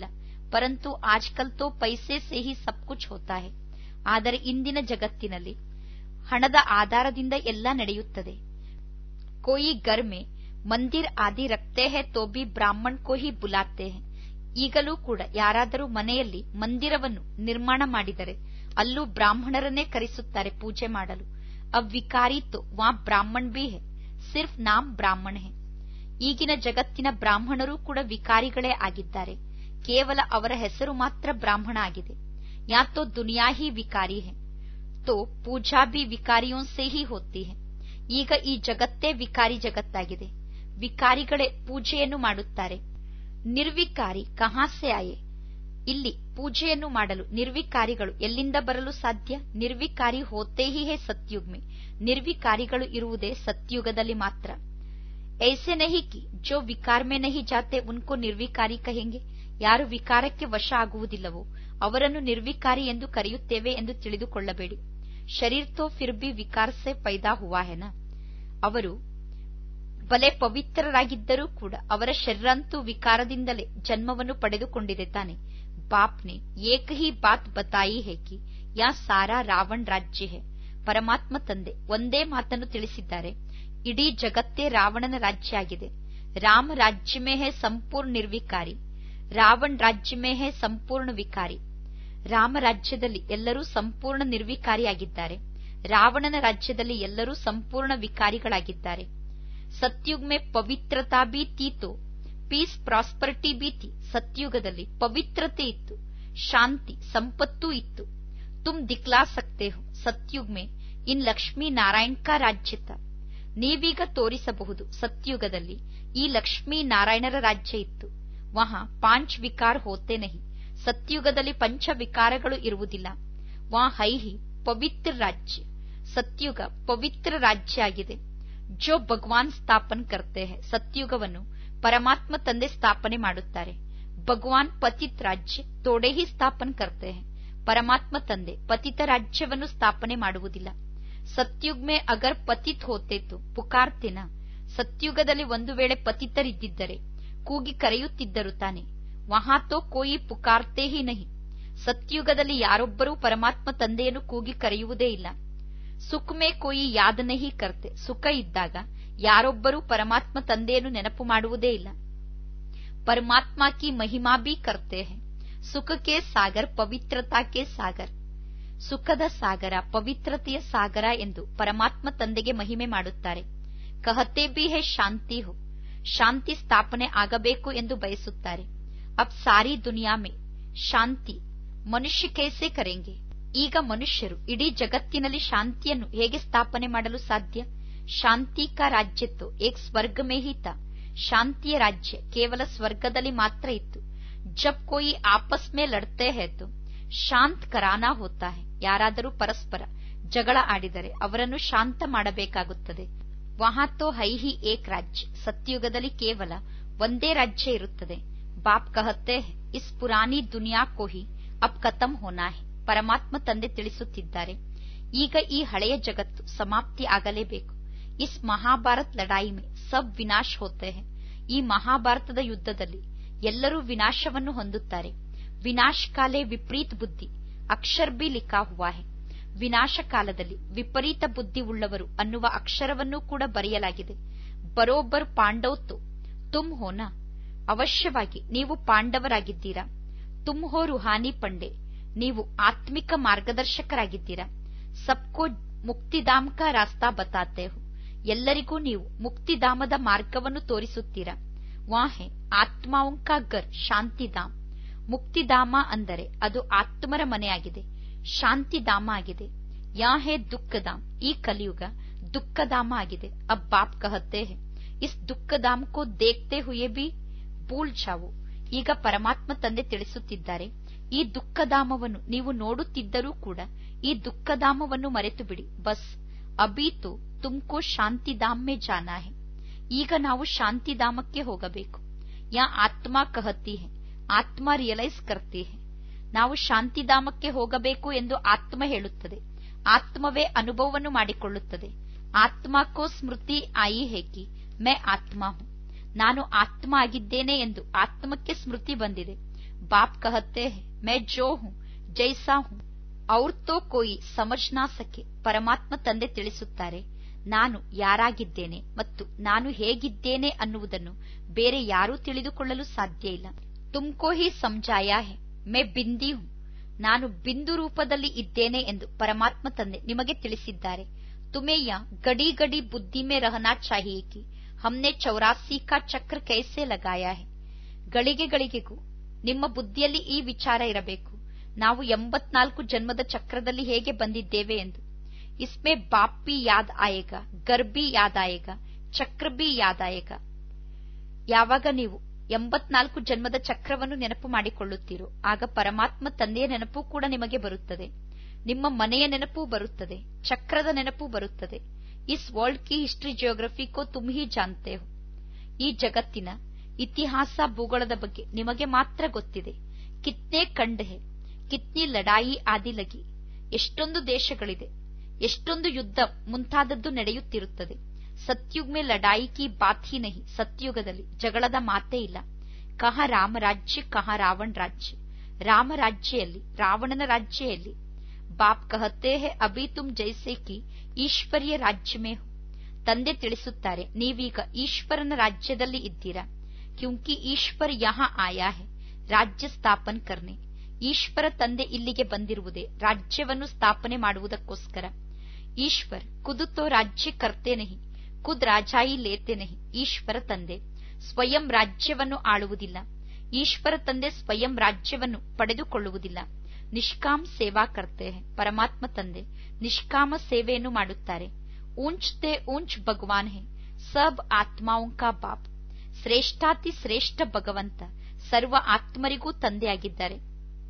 ಪರಂತು ಆಜ್ಕಲ್ ತೋ ಪೈಸೆ ಸೇ ಹಿ ಸಬ್ ಕುಚ್ ಹೋತಾ ಹೈ ಆದರೆ ಇಂದಿನ ಜಗತ್ತಿನಲ್ಲಿ ಹಣದ ಆಧಾರದಿಂದ ಎಲ್ಲ ನಡೆಯುತ್ತದೆ ಕೋಯಿ ಗರ್ ಮೇ ಮಂದಿರ್ ಆದಿ ರಕ್ತೆ ಹೇ ತೋ ಬಿ ಬ್ರಾಹ್ಮಣ್ ಕೋ ಹಿ ಬುಲಾತೆ ಹೈ ಈಗಲೂ ಕೂಡ ಯಾರಾದರೂ ಮನೆಯಲ್ಲಿ ಮಂದಿರವನ್ನು ನಿರ್ಮಾಣ ಮಾಡಿದರೆ ಅಲ್ಲೂ ಬ್ರಾಹ್ಮಣರನ್ನೇ ಕರೆಸುತ್ತಾರೆ ಪೂಜೆ ಮಾಡಲು ಅವ್ ವಿಕಾರಿ ತೋ ವಾ ಬ್ರಾಹ್ಮಣ್ ಬಿ ಹೇ ಸಿರ್ಫ್ ನಾಮ್ ಬ್ರಾಹ್ಮಣ್ ಹೇ ಈಗಿನ ಜಗತ್ತಿನ ಬ್ರಾಹ್ಮಣರು ಕೂಡ ವಿಕಾರಿಗಳೇ ಆಗಿದ್ದಾರೆ ಕೇವಲ ಅವರ ಹೆಸರು ಮಾತ್ರ ಬ್ರಾಹ್ಮಣ ಆಗಿದೆ ಯಾ ತೋ ದುನಿಯಾ ಹಿ ವಿಕಾರಿ ಹೇ ತೋ ಪೂಜಾ ಬಿ ವಿಕಾರಿಯೋ ಸೇ ಹಿ ಹೋತಿ ಹೇ ಈಗ ಈ ಜಗತ್ತೇ ವಿಕಾರಿ ಜಗತ್ತಾಗಿದೆ ವಿಕಾರಿಗಳೇ ಪೂಜೆಯನ್ನು ಮಾಡುತ್ತಾರೆ ನಿರ್ವಿಕಾರಿ ಕಹಾಸೆ ಆಯೆ ಇಲ್ಲಿ ಪೂಜೆಯನ್ನು ಮಾಡಲು ನಿರ್ವಿಕಾರಿಗಳು ಎಲ್ಲಿಂದ ಬರಲು ಸಾಧ್ಯ ನಿರ್ವಿಕಾರಿ ಹೋತೇ ಹಿ ಹೇ ಸತ್ಯುಗ್ಮೆ ನಿರ್ವಿಕಾರಿಗಳು ಇರುವುದೇ ಸತ್ಯುಗದಲ್ಲಿ ಮಾತ್ರ ಐಸೆ ನಹಿ ಕಿ ಜೋ ವಿಕಾರ ಮೇ ನಹಿ ಜಾತೆ ಉನ್ಕೋ ನಿರ್ವಿಕಾರಿ ಕಹೆಂಗೆ ಯಾರು ವಿಕಾರಕ್ಕೆ ವಶ ಆಗುವುದಿಲ್ಲವೋ ಅವರನ್ನು ನಿರ್ವಿಕಾರಿ ಎಂದು ಕರೆಯುತ್ತೇವೆ ಎಂದು ತಿಳಿದುಕೊಳ್ಳಬೇಡಿ ಶರೀರ್ ತೋ ಫಿರ್ ಬಿ ವಿಕಾರ ಸೆ ಪೈದಾ ಹುವಾ ಹೆನ ಅವರು ಬಲೆ ಪವಿತ್ರರಾಗಿದ್ದರೂ ಕೂಡ ಅವರ ಶರೀರಂತೂ ವಿಕಾರದಿಂದಲೇ ಜನ್ಮವನ್ನು ಪಡೆದುಕೊಂಡಿದೆ ತಾನೆ ಬಾಪ್ನೆ ಏಕ ಹಿ ಬಾತ್ ಬತಾಯಿ ಹೇ ಕಿ ಯಾ ಸಾರಾ ರಾವಣ್ ರಾಜ್ಯ ಹೇ ಪರಮಾತ್ಮ ತಂದೆ ಒಂದೇ ಮಾತನ್ನು ತಿಳಿಸಿದ್ದಾರೆ ಇಡೀ ಜಗತ್ತೇ ರಾವಣನ ರಾಜ್ಯ ಆಗಿದೆ ರಾಮ ರಾಜ್ಯ ಮೇ ಹೇ ಸಂಪೂರ್ಣ ನಿರ್ವಿಕಾರಿ ರಾವಣ್ ರಾಜ್ಯ ಮೇ ಹೇ ಸಂಪೂರ್ಣ ವಿಕಾರಿ ರಾಮ ರಾಜ್ಯದಲ್ಲಿ ಎಲ್ಲರೂ ಸಂಪೂರ್ಣ ನಿರ್ವಿಕಾರಿಯಾಗಿದ್ದಾರೆ ರಾವಣನ ರಾಜ್ಯದಲ್ಲಿ ಎಲ್ಲರೂ ಸಂಪೂರ್ಣ ವಿಕಾರಿಗಳಾಗಿದ್ದಾರೆ ಸತ್ಯುಗ್ ಮೇ ಪವಿತ್ರತಾ ಬಿ ತೀತೋ ಪೀಸ್ ಪ್ರಾಸ್ಪರಿಟಿ ಬಿ ಥಿ ಸತ್ಯುಗದಲ್ಲಿ ಪವಿತ್ರತೆ ಇತ್ತು ಶಾಂತಿ ಸಂಪತ್ತೂ ಇತ್ತು ತುಮ್ ದಿಕ್ಲಾ ಸಕ್ತೆ ಹೋ ಸತ್ಯುಗ್ ಮೇ ಇನ್ ಲಕ್ಷ್ಮೀ ನಾರಾಯಣ್ ಕಾ ರಾಜ್ಯತ ನೀವೀಗ ತೋರಿಸಬಹುದು ಸತ್ಯುಗದಲ್ಲಿ ಈ ಲಕ್ಷ್ಮೀ ನಾರಾಯಣರ ರಾಜ್ಯ ಇತ್ತು ವಹಾ ಪಾಂಚ್ ವಿಕಾರ ಹೋತೆ ನಹಿ ಸತ್ಯುಗದಲ್ಲಿ ಪಂಚ ವಿಕಾರಗಳು ಇರುವುದಿಲ್ಲ ವಾ ಹೈಹಿ ಪವಿತ್ರ ರಾಜ್ಯ ಸತ್ಯುಗ ಪವಿತ್ರ ರಾಜ್ಯ ಆಗಿದೆ ಜೋ ಭಗವಾನ್ ಸ್ಥಾಪನ್ ಕರ್ತೆ ಹೇ ಸತ್ಯುಗವನ್ನು ಪರಮಾತ್ಮ ತಂದೆ ಸ್ಥಾಪನೆ ಮಾಡುತ್ತಾರೆ ಭಗವಾನ್ ಪತಿತ್ ರಾಜ್ಯ ತೋಡೆ ಹಿ ಸ್ಥಾಪನ್ ಕರ್ತೆ ಹೇ ಪರಮಾತ್ಮ ತಂದೆ ಪತಿತ ರಾಜ್ಯವನ್ನು ಸ್ಥಾಪನೆ ಮಾಡುವುದಿಲ್ಲ ಸತ್ಯುಗ್ ಮೇ ಅಗರ್ ಪತಿತ್ ಹೋತೇತು ಪುಕಾರ್ತಿನ ಸತ್ಯುಗದಲ್ಲಿ ಒಂದು ವೇಳೆ ಪತಿತರಿದ್ದಿದ್ದರೆ ಕೂಗಿ ಕರೆಯುತ್ತಿದ್ದರು ತಾನೆ ವಹಾತೋ ಕೋಯಿ ಪುಕಾರ್ತೆ ಹಿ ನಹಿ ಸತ್ಯುಗದಲ್ಲಿ ಯಾರೊಬ್ಬರೂ ಪರಮಾತ್ಮ ತಂದೆಯನ್ನು ಕೂಗಿ ಕರೆಯುವುದೇ ಇಲ್ಲ ಸುಖ ಮೇ ಕೋಯಿ ಯಾದ ನಹಿ ಕರ್ತೆ ಸುಖ ಇದ್ದಾಗ ಯಾರೊಬ್ಬರೂ ಪರಮಾತ್ಮ ತಂದೆಯನ್ನು ನೆನಪು ಮಾಡುವುದೇ ಇಲ್ಲ ಪರಮಾತ್ಮ ಕಿ ಮಹಿಮಾ ಬಿ ಕರ್ತೆ ಹೇ ಸುಖಕ್ಕೆ ಸಾಗರ್ ಪವಿತ್ರತಾಕ್ಕೆ ಸಾಗರ್ ಸುಖದ ಸಾಗರ ಪವಿತ್ರತೆಯ ಸಾಗರ ಎಂದು ಪರಮಾತ್ಮ ತಂದೆಗೆ ಮಹಿಮೆ ಮಾಡುತ್ತಾರೆ ಕಹತೆ ಬಿ ಹೇ ಶಾಂತಿ ಹೋ ಶಾಂತಿ ಸ್ಥಾಪನೆ ಆಗಬೇಕು ಎಂದು ಬಯಸುತ್ತಾರೆ ಅಬ್ ಸಾರಿ ದುನಿಯಾ ಮೇ ಶಾಂತಿ ಮನುಷ್ಯ ಕೇಸೆ ಕರೆಂಗೆ ಈಗ ಮನುಷ್ಯರು ಇಡೀ ಜಗತ್ತಿನಲ್ಲಿ ಶಾಂತಿಯನ್ನು ಹೇಗೆ ಸ್ಥಾಪನೆ ಮಾಡಲು ಸಾಧ್ಯ ಶಾಂತಿ ಕಾ ರಾಜ್ಯತ್ತು ಏಕ್ ಸ್ವರ್ಗ ಮೇ ಹಿ ತಾ ಶಾಂತಿಯ ರಾಜ್ಯ ಕೇವಲ ಸ್ವರ್ಗದಲ್ಲಿ ಮಾತ್ರ ಇತ್ತು ಜಬ್ ಕೋಯಿ ಆಪಸ್ ಮೇ ಲಡ್ತೆ ಹೇ ತೋ ಶಾಂತ್ ಕರಾನಾ ಹೋತಾ ಹೇ ಯಾರಾದರೂ ಪರಸ್ಪರ ಜಗಳ ಆಡಿದರೆ ಅವರನ್ನು ಶಾಂತ ಮಾಡಬೇಕಾಗುತ್ತದೆ ವಹಾತೋ ಹೈಹಿ ಏಕ್ ರಾಜ್ಯ ಸತ್ಯುಗದಲ್ಲಿ ಕೇವಲ ಒಂದೇ ರಾಜ್ಯ ಇರುತ್ತದೆ ಬಾಪ್ ಕಹತೆ ಹೇ ಇಸ್ ಪುರಾನಿ ದುನಿಯಾ ಕೋಹಿ ಅಬ್ ಖತಮ್ ಹೋನಾ ಹೇ ಪರಮಾತ್ಮ ತಂದೆ ತಿಳಿಸುತ್ತಿದ್ದಾರೆ ಈಗ ಈ ಹಳೆಯ ಜಗತ್ತು ಸಮಾಪ್ತಿ ಆಗಲೇಬೇಕು ಇಸ್ ಮಹಾಭಾರತ್ ಲಡಾಯಿ ಮೇ ಸಬ್ ವಿನಾಶ್ ಹೋತೆ ಹೇ ಈ ಮಹಾಭಾರತದ ಯುದ್ಧದಲ್ಲಿ ಎಲ್ಲರೂ ವಿನಾಶವನ್ನು ಹೊಂದುತ್ತಾರೆ ವಿನಾಶ ಕಾಲೇ ವಿಪರೀತ ಬುದ್ಧಿ ಅಕ್ಷರ್ ಬಿ ಲಿಖಾ ಹುವಾ ಹೇ ವಿನಾಶ ಕಾಲದಲ್ಲಿ ವಿಪರೀತ ಬುದ್ಧಿ ಉಳ್ಳವರು ಅನ್ನುವ ಅಕ್ಷರವನ್ನೂ ಕೂಡ ಬರೆಯಲಾಗಿದೆ ಬರೋಬ್ಬರ್ ಪಾಂಡವ್ತು ತುಮ್ ಹೋನಾ ಅವಶ್ಯವಾಗಿ ನೀವು ಪಾಂಡವರಾಗಿದ್ದೀರಾ ತುಮ್ ಹೋ ರುಹಾನಿ ಪಂಡೆ ನೀವು ಆತ್ಮಿಕ ಮಾರ್ಗದರ್ಶಕರಾಗಿದ್ದೀರಾ ಸಬ್ಕೋ ಮುಕ್ತಿಧಾಮ್ ಕಾ ರಾಸ್ತಾ ಬತಾತೆ ಹೋ ಎಲ್ಲರಿಗೂ ನೀವು ಮುಕ್ತಿಧಾಮದ ಮಾರ್ಗವನ್ನು ತೋರಿಸುತ್ತೀರಾ ವಾಹೆ ಆತ್ಮಾओं का ಗರ್ ಶಾಂತಿಧಾಮ್ ಮುಕ್ತಿಧಾಮ ಅಂದರೆ ಅದು ಆತ್ಮರ ಮನೆಯಾಗಿದೆ ಶಾಂತಿಧಾಮ ಆಗಿದೆ ಯಾ ಹೇ ದುಃಖಧಾಮ್ ಈ ಕಲಿಯುಗ ದುಃಖಧಾಮ ಆಗಿದೆ ಅಬ್ ಬಾಪ್ ಕಹತೆ ಹೇ ಇಸ್ ದುಃಖಧಾಮ್ ಕೋ ದೇಖ್ತೆ ಹುಯೇ ಬಿ ಭೂಲ್ ಜಾವೋ ಈಗ ಪರಮಾತ್ಮ ತಂದೆ ತಿಳಿಸುತ್ತಿದ್ದಾರೆ ಈ ದುಃಖಧಾಮವನ್ನು ನೀವು ನೋಡುತ್ತಿದ್ದರೂ ಕೂಡ ಈ ದುಃಖಧಾಮವನ್ನು ಮರೆತು ಬಿಡಿ ಬಸ್ ಅಬೀತು ತುಮ್ಕೋ ಶಾಂತಿಧಾಮ್ ಮೇ ಜಾನಾ ಹೇ ಈಗ ನಾವು ಶಾಂತಿಧಾಮಕ್ಕೆ ಹೋಗಬೇಕು ಯಾ ಆತ್ಮ ಕಹತಿ ಹೇ ಆತ್ಮ ರಿಯಲೈಸ್ ಕರ್ತಿ ಹೇ ನಾವು ಶಾಂತಿಧಾಮಕ್ಕೆ ಹೋಗಬೇಕು ಎಂದು ಆತ್ಮ ಹೇಳುತ್ತದೆ ಆತ್ಮವೇ ಅನುಭವವನ್ನು ಮಾಡಿಕೊಳ್ಳುತ್ತದೆ ಆತ್ಮಕೋ ಸ್ಮೃತಿ ಆಯಿ ಹೇಕಿ ಮೇ ಆತ್ಮ ಹೂ ನಾನು ಆತ್ಮ ಆಗಿದ್ದೇನೆ ಎಂದು ಆತ್ಮಕ್ಕೆ ಸ್ಮೃತಿ ಬಂದಿದೆ बाप कहते हैं मैं जो हूँ जैसा हूँ ಅವ್ರ ತೋ ಕೋಯಿ ಸಮಜ್ನಾ ಸಕೆ ಪರಮಾತ್ಮ ತಂದೆ ತಿಳಿಸುತ್ತಾರೆ ನಾನು ಯಾರಾಗಿದ್ದೇನೆ ಮತ್ತು ನಾನು ಹೇಗಿದ್ದೇನೆ ಅನ್ನುವುದನ್ನು ಬೇರೆ ಯಾರೂ ತಿಳಿದುಕೊಳ್ಳಲು ಸಾಧ್ಯ ಇಲ್ಲ ತುಮ್ಕೋ ಹಿ ಸಮಜಾಯಾ ಹೆ ಮೇ ಬಿಂದಿ ಹೂಂ ನಾನು ಬಿಂದು ರೂಪದಲ್ಲಿ ಇದ್ದೇನೆ ಎಂದು ಪರಮಾತ್ಮ ತಂದೆ ನಿಮಗೆ ತಿಳಿಸಿದ್ದಾರೆ ತುಮೇಯ ಗಡಿ ಗಡಿ ಬುದ್ಧಿ ಮೇ ರಹನಾ ಚಾಹಿಯೇ ಕಿ ಹಮ್ನೆ ಚೌರಾಸಿ ಕಾ ಚಕ್ರ ಕೈಸೆ ಲಗಾಯಾ ಹೆ ಗಳಿಗೆ ಗಳಿಗೆಗೂ ನಿಮ್ಮ ಬುದ್ಧಿಯಲ್ಲಿ ಈ ವಿಚಾರ ಇರಬೇಕು ನಾವು ಎಂಬತ್ನಾಲ್ಕು ಜನ್ಮದ ಚಕ್ರದಲ್ಲಿ ಹೇಗೆ ಬಂದಿದ್ದೇವೆ ಎಂದು ಇಸ್ಮೆ ಬಾಪ್ ಬಿ ಯಾದ್ ಆಯೇಗ ಗರ್ ಬಿ ಯಾದ್ ಆಯೇಗ ಚಕ್ರ ಬಿ ಯಾದ್ ಆಯೇಗ ಯಾವಾಗ ನೀವು ಎಂಬತ್ನಾಲ್ಕು ಜನ್ಮದ ಚಕ್ರವನ್ನು ನೆನಪು ಮಾಡಿಕೊಳ್ಳುತ್ತೀರೋ ಆಗ ಪರಮಾತ್ಮ ತಂದೆಯ ನೆನಪು ಕೂಡ ನಿಮಗೆ ಬರುತ್ತದೆ ನಿಮ್ಮ ಮನೆಯ ನೆನಪು ಬರುತ್ತದೆ ಚಕ್ರದ ನೆನಪು ಬರುತ್ತದೆ ಇಸ್ ವರ್ಲ್ಡ್ ಕಿ ಹಿಸ್ಟ್ರಿ ಜಿಯೋಗ್ರಫಿ ಕೋ ತುಮ್ ಹಿ ಜಾನ್ತೆ ಹೋ ಈ ಜಗತ್ತಿನ ಇತಿಹಾಸ ಭೂಗೋಳದ ಬಗ್ಗೆ ನಿಮಗೆ ಮಾತ್ರ ಗೊತ್ತಿದೆ ಕಿತ್ನೆ ಕಂಡ್ ಹೇ ಕಿತ್ನಿ ಲಡಾಯಿ ಆದಿ ಲಗಿ ಎಷ್ಟೊಂದು ದೇಶಗಳಿದೆ ಎಷ್ಟೊಂದು ಯುದ್ಧ ಮುಂತಾದದ್ದು ನಡೆಯುತ್ತಿರುತ್ತದೆ ಸತ್ಯುಗ್ ಮೇ ಲಡಾಯಿ ಕಿ ಬಾತ್ ಹಿ ನಹಿ ಸತ್ಯುಗದಲ್ಲಿ ಜಗಳದ ಮಾತೇ ಇಲ್ಲ ಕಹ ರಾಮ ರಾಜ್ಯ ಕಹ ರಾವಣ ರಾಜ್ಯ ರಾಮ ರಾಜ್ಯಲ್ಲಿ ರಾವಣನ ರಾಜ್ಯಲ್ಲಿ ಬಾಪ್ ಕಹತೆ ಹೇ ಅಭಿ ತುಮ್ ಜೈಸೆ ಕಿ ಈಶ್ವರ್ಯ ರಾಜ್ಯ ಮೇ ಹೋ ತಂದೆ ತಿಳಿಸುತ್ತಾರೆ ನೀವೀಗ ಈಶ್ವರನ ರಾಜ್ಯದಲ್ಲಿ ಇದ್ದೀರಾ ಕ್ಯೂಂಕಿ ಈಶ್ವರ್ ಯಹ ಆಯಾ ಹೇ ರಾಜ್ಯ ಸ್ಥಾಪನ್ ಕರ್ನೆ ಈಶ್ವರ ತಂದೆ ಇಲ್ಲಿಗೆ ಬಂದಿರುವುದೇ ರಾಜ್ಯವನ್ನು ಸ್ಥಾಪನೆ ಮಾಡುವುದಕ್ಕೋಸ್ಕರ ಈಶ್ವರ್ ಕುದುತೋ ರಾಜ್ಯ ಕರ್ತೆ ನಹಿ ಖುದ್ ರಾಜಾಯಿ ಲೇತೆ ನಹಿ ಈಶ್ವರ ತಂದೆ ಸ್ವಯಂ ರಾಜ್ಯವನ್ನು ಆಳುವುದಿಲ್ಲ ಈಶ್ವರ ತಂದೆ ಸ್ವಯಂ ರಾಜ್ಯವನ್ನು ಪಡೆದುಕೊಳ್ಳುವುದಿಲ್ಲ ನಿಷ್ಕಾಮ್ ಸೇವಾ ಕರ್ತೆ ಪರಮಾತ್ಮ ತಂದೆ ನಿಷ್ಕಾಮ ಸೇವೆಯನ್ನು ಮಾಡುತ್ತಾರೆ ಊಂಚ್ ತೆ ಊಂಚ್ ಭಗವಾನ್ ಹೇ ಸಬ್ ಆತ್ಮಾओं का ಬಾಪ್ ಶ್ರೇಷ್ಠಾತಿ ಶ್ರೇಷ್ಠ ಭಗವಂತ ಸರ್ವ ಆತ್ಮರಿಗೂ ತಂದೆಯಾಗಿದ್ದಾರೆ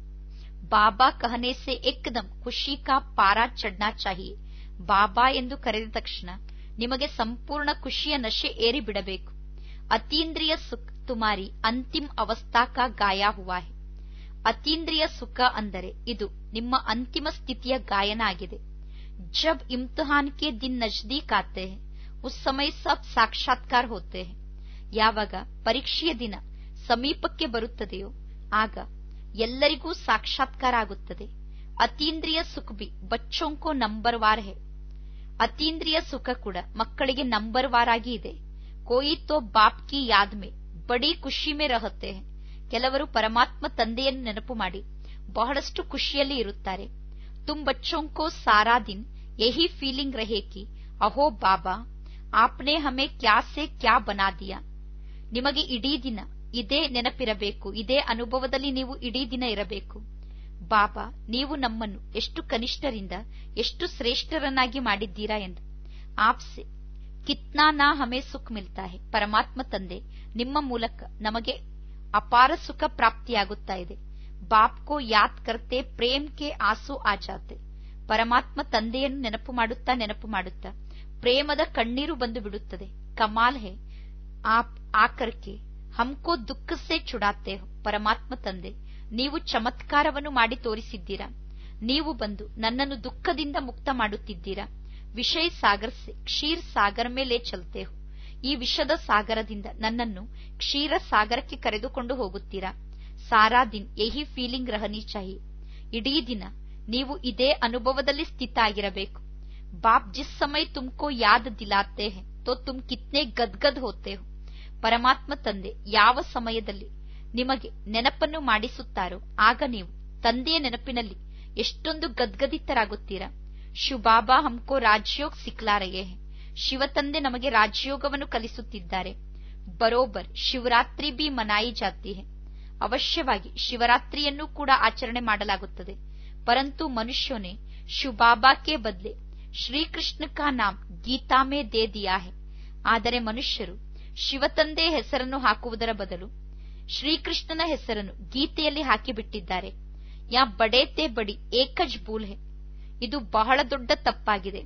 ಬಾಬಾ ಕಹನೆ ಸೆ ಏಕ್ದಮ್ ಖುಷಿ ಕಾ ಪಾರಾ ಚಡ್ನಾ ಚಾಹಿಯೆ ಬಾಬಾ ಎಂದು ಕರೆದ ತಕ್ಷಣ ನಿಮಗೆ ಸಂಪೂರ್ಣ ಖುಷಿಯ ನಶೆ ಏರಿ ಬಿಡಬೇಕು ಅತೀಂದ್ರಿಯ ಸುಖ ತುಮಾರಿ ಅಂತಿಮ್ ಅವಸ್ಥಾ ಕಾ ಗಾಯ ಹುವಾ ಹೆ ಅತೀಂದ್ರಿಯ ಸುಖ ಅಂದರೆ ಇದು ನಿಮ್ಮ ಅಂತಿಮ ಸ್ಥಿತಿಯ ಗಾಯನ ಆಗಿದೆ ಜಬ್ ಇಮ್ತಿಹಾನ್ ಕೆ ದಿನ್ ನಜ್ದೀಕ್ ಆತೆ ಹೆ ಉಸ್ ಸಮಯ ಸಬ್ ಸಾಕ್ಷಾತ್ಕಾರ ಹೋತೆ ಹೆ ಯಾವಾಗ ಪರೀಕ್ಷೆಯ ದಿನ ಸಮೀಪಕ್ಕೆ ಬರುತ್ತದೆಯೋ ಆಗ ಎಲ್ಲರಿಗೂ ಸಾಕ್ಷಾತ್ಕಾರ ಆಗುತ್ತದೆ ಅತೀಂದ್ರಿಯ ಸುಖ ಬಿ ಬಚ್ಚೋಂಕೋ ನಂಬರ್ ವಾರ್ ಹೆ ಅತೀಂದ್ರಿಯ ಸುಖ ಕೂಡ ಮಕ್ಕಳಿಗೆ ನಂಬರ್ ವಾರ್ ಆಗಿ ಇದೆ ಕೋಯಿ ತೋ ಬಾಪ್ ಕಿ ಯಾದ್ ಮೇ ಬಡಿ ಖುಷಿ ಮೇ ರಹತೆ ಹೆ ಕೆಲವರು ಪರಮಾತ್ಮ ತಂದೆಯನ್ನು ನೆನಪು ಮಾಡಿ ಬಹಳಷ್ಟು ಖುಷಿಯಲ್ಲಿ ಇರುತ್ತಾರೆ ತುಮ್ ಬಚ್ಚೋಂಕೋ ಸಾರಾ ದಿನ್ ಯಹಿ ಫೀಲಿಂಗ್ ರಹೇ ಕಿ ಅಹೋ ಬಾಬಾ ಆಪ್ನೆ ಹಮೆ ಕ್ಯಾ ಸೆ ಕ್ಯಾ ಬನಾ ದಿಯಾ ನಿಮಗೆ ಇಡೀ ದಿನ ಇದೇ ನೆನಪಿರಬೇಕು ಇದೇ ಅನುಭವದಲ್ಲಿ ನೀವು ಇಡೀ ದಿನ ಇರಬೇಕು ಬಾಬಾ ನೀವು ನಮ್ಮನ್ನು ಎಷ್ಟು ಕನಿಷ್ಠರಿಂದ ಎಷ್ಟು ಶ್ರೇಷ್ಠರನ್ನಾಗಿ ಮಾಡಿದ್ದೀರಾ ಎಂದು ಆಪ್ಸೆ ಕಿತ್ನಾ ನಾ ಹಮೆ ಸುಖ ಮಿಲ್ತಾ ಹೆ ಪರಮಾತ್ಮ ತಂದೆ ನಿಮ್ಮ ಮೂಲಕ ನಮಗೆ ಅಪಾರ ಸುಖ ಪ್ರಾಪ್ತಿಯಾಗುತ್ತಾ ಇದೆ ಬಾಪ್ ಕೋ ಯಾದ್ ಕರ್ತೆ ಪ್ರೇಮ್ ಕೆ ಆಸು ಆಜಾತೆ ಪರಮಾತ್ಮ ತಂದೆಯನ್ನು ನೆನಪು ಮಾಡುತ್ತಾ ನೆನಪು ಮಾಡುತ್ತಾ ಪ್ರೇಮದ ಕಣ್ಣೀರು ಬಂದು ಬಿಡುತ್ತದೆ ಕಮಾಲ್ ಹೇ ಆಪ್ ಆಕರ್ಕೆ ಹಮ್ಕೋ ದುಃಖ ಸೆ ಚುಡಾತೆ ಹೋ ಪರಮಾತ್ಮ ತಂದೆ ನೀವು ಚಮತ್ಕಾರವನ್ನು ಮಾಡಿ ತೋರಿಸಿದ್ದೀರಾ ನೀವು ಬಂದು ನನ್ನನ್ನು ದುಃಖದಿಂದ ಮುಕ್ತ ಮಾಡುತ್ತಿದ್ದೀರಾ ವಿಷಯ ಸಾಗರ್ ಸೆ ಕ್ಷೀರ್ ಸಾಗರ ಮೇಲೆ ಚಲ್ತೆ ಹೋ ಈ ವಿಷದ ಸಾಗರದಿಂದ ನನ್ನನ್ನು ಕ್ಷೀರ ಸಾಗರಕ್ಕೆ ಕರೆದುಕೊಂಡು ಹೋಗುತ್ತೀರಾ ಸಾರಾ ದಿನ್ ಯಹಿ ಫೀಲಿಂಗ್ ರಹನಿ ಚಾಹಿ ಇಡೀ ದಿನ ನೀವು ಇದೇ ಅನುಭವದಲ್ಲಿ ಸ್ಥಿತ ಆಗಿರಬೇಕು ಬಾಪ್ ಜಿಸ್ ಸಮಯ ತುಮ್ಕೋ ಯಾದ್ ದಿಲಾತೆ ಹೇ ತೋ ತುಮ್ ಕಿತ್ನೆ ಗದ್ಗದ್ ಹೋತೆ ಹೋ ಪರಮಾತ್ಮ ತಂದೆ ಯಾವ ಸಮಯದಲ್ಲಿ ನಿಮಗೆ ನೆನಪನ್ನು ಮಾಡಿಸುತ್ತಾರೋ ಆಗ ನೀವು ತಂದೆಯ ನೆನಪಿನಲ್ಲಿ ಎಷ್ಟೊಂದು ಗದ್ಗದಿತರಾಗುತ್ತೀರಾ ಶುಬಾಬಾ ಹಮ್ಕೋ ರಾಜಯೋಗ್ ಸಿಕ್ಲಾರಯೇ ಶಿವತಂದೆ ನಮಗೆ ರಾಜಯೋಗವನ್ನು ಕಲಿಸುತ್ತಿದ್ದಾರೆ ಬರೋಬರ್ ಶಿವರಾತ್ರಿ ಬಿ ಮನಾಯಿ ಜಾತಿ ಹೇ ಅವಶ್ಯವಾಗಿ ಶಿವರಾತ್ರಿಯನ್ನು ಕೂಡ ಆಚರಣೆ ಮಾಡಲಾಗುತ್ತದೆ ಪರಂತು ಮನುಷ್ಯನೇ ಶುಬಾಬಾ ಕೆ ಬದಲೆ ಶ್ರೀಕೃಷ್ಣ ಕಾ ನಾಮ್ ಗೀತಾ ಮೇ ದೇ ದಿಯಾ ಹೇ ಆದರೆ ಮನುಷ್ಯರು ಶಿವತಂದೆ ಹೆಸರನ್ನು ಹಾಕುವುದರ ಬದಲು ಶ್ರೀಕೃಷ್ಣನ ಹೆಸರನ್ನು ಗೀತೆಯಲ್ಲಿ ಹಾಕಿಬಿಟ್ಟಿದ್ದಾರೆ ಯಾ ಬಡೇತೆ ಬಡಿ ಏಕಜ್ ಬೂಲ್ ಹೇ ಇದು ಬಹಳ ದೊಡ್ಡ ತಪ್ಪಾಗಿದೆ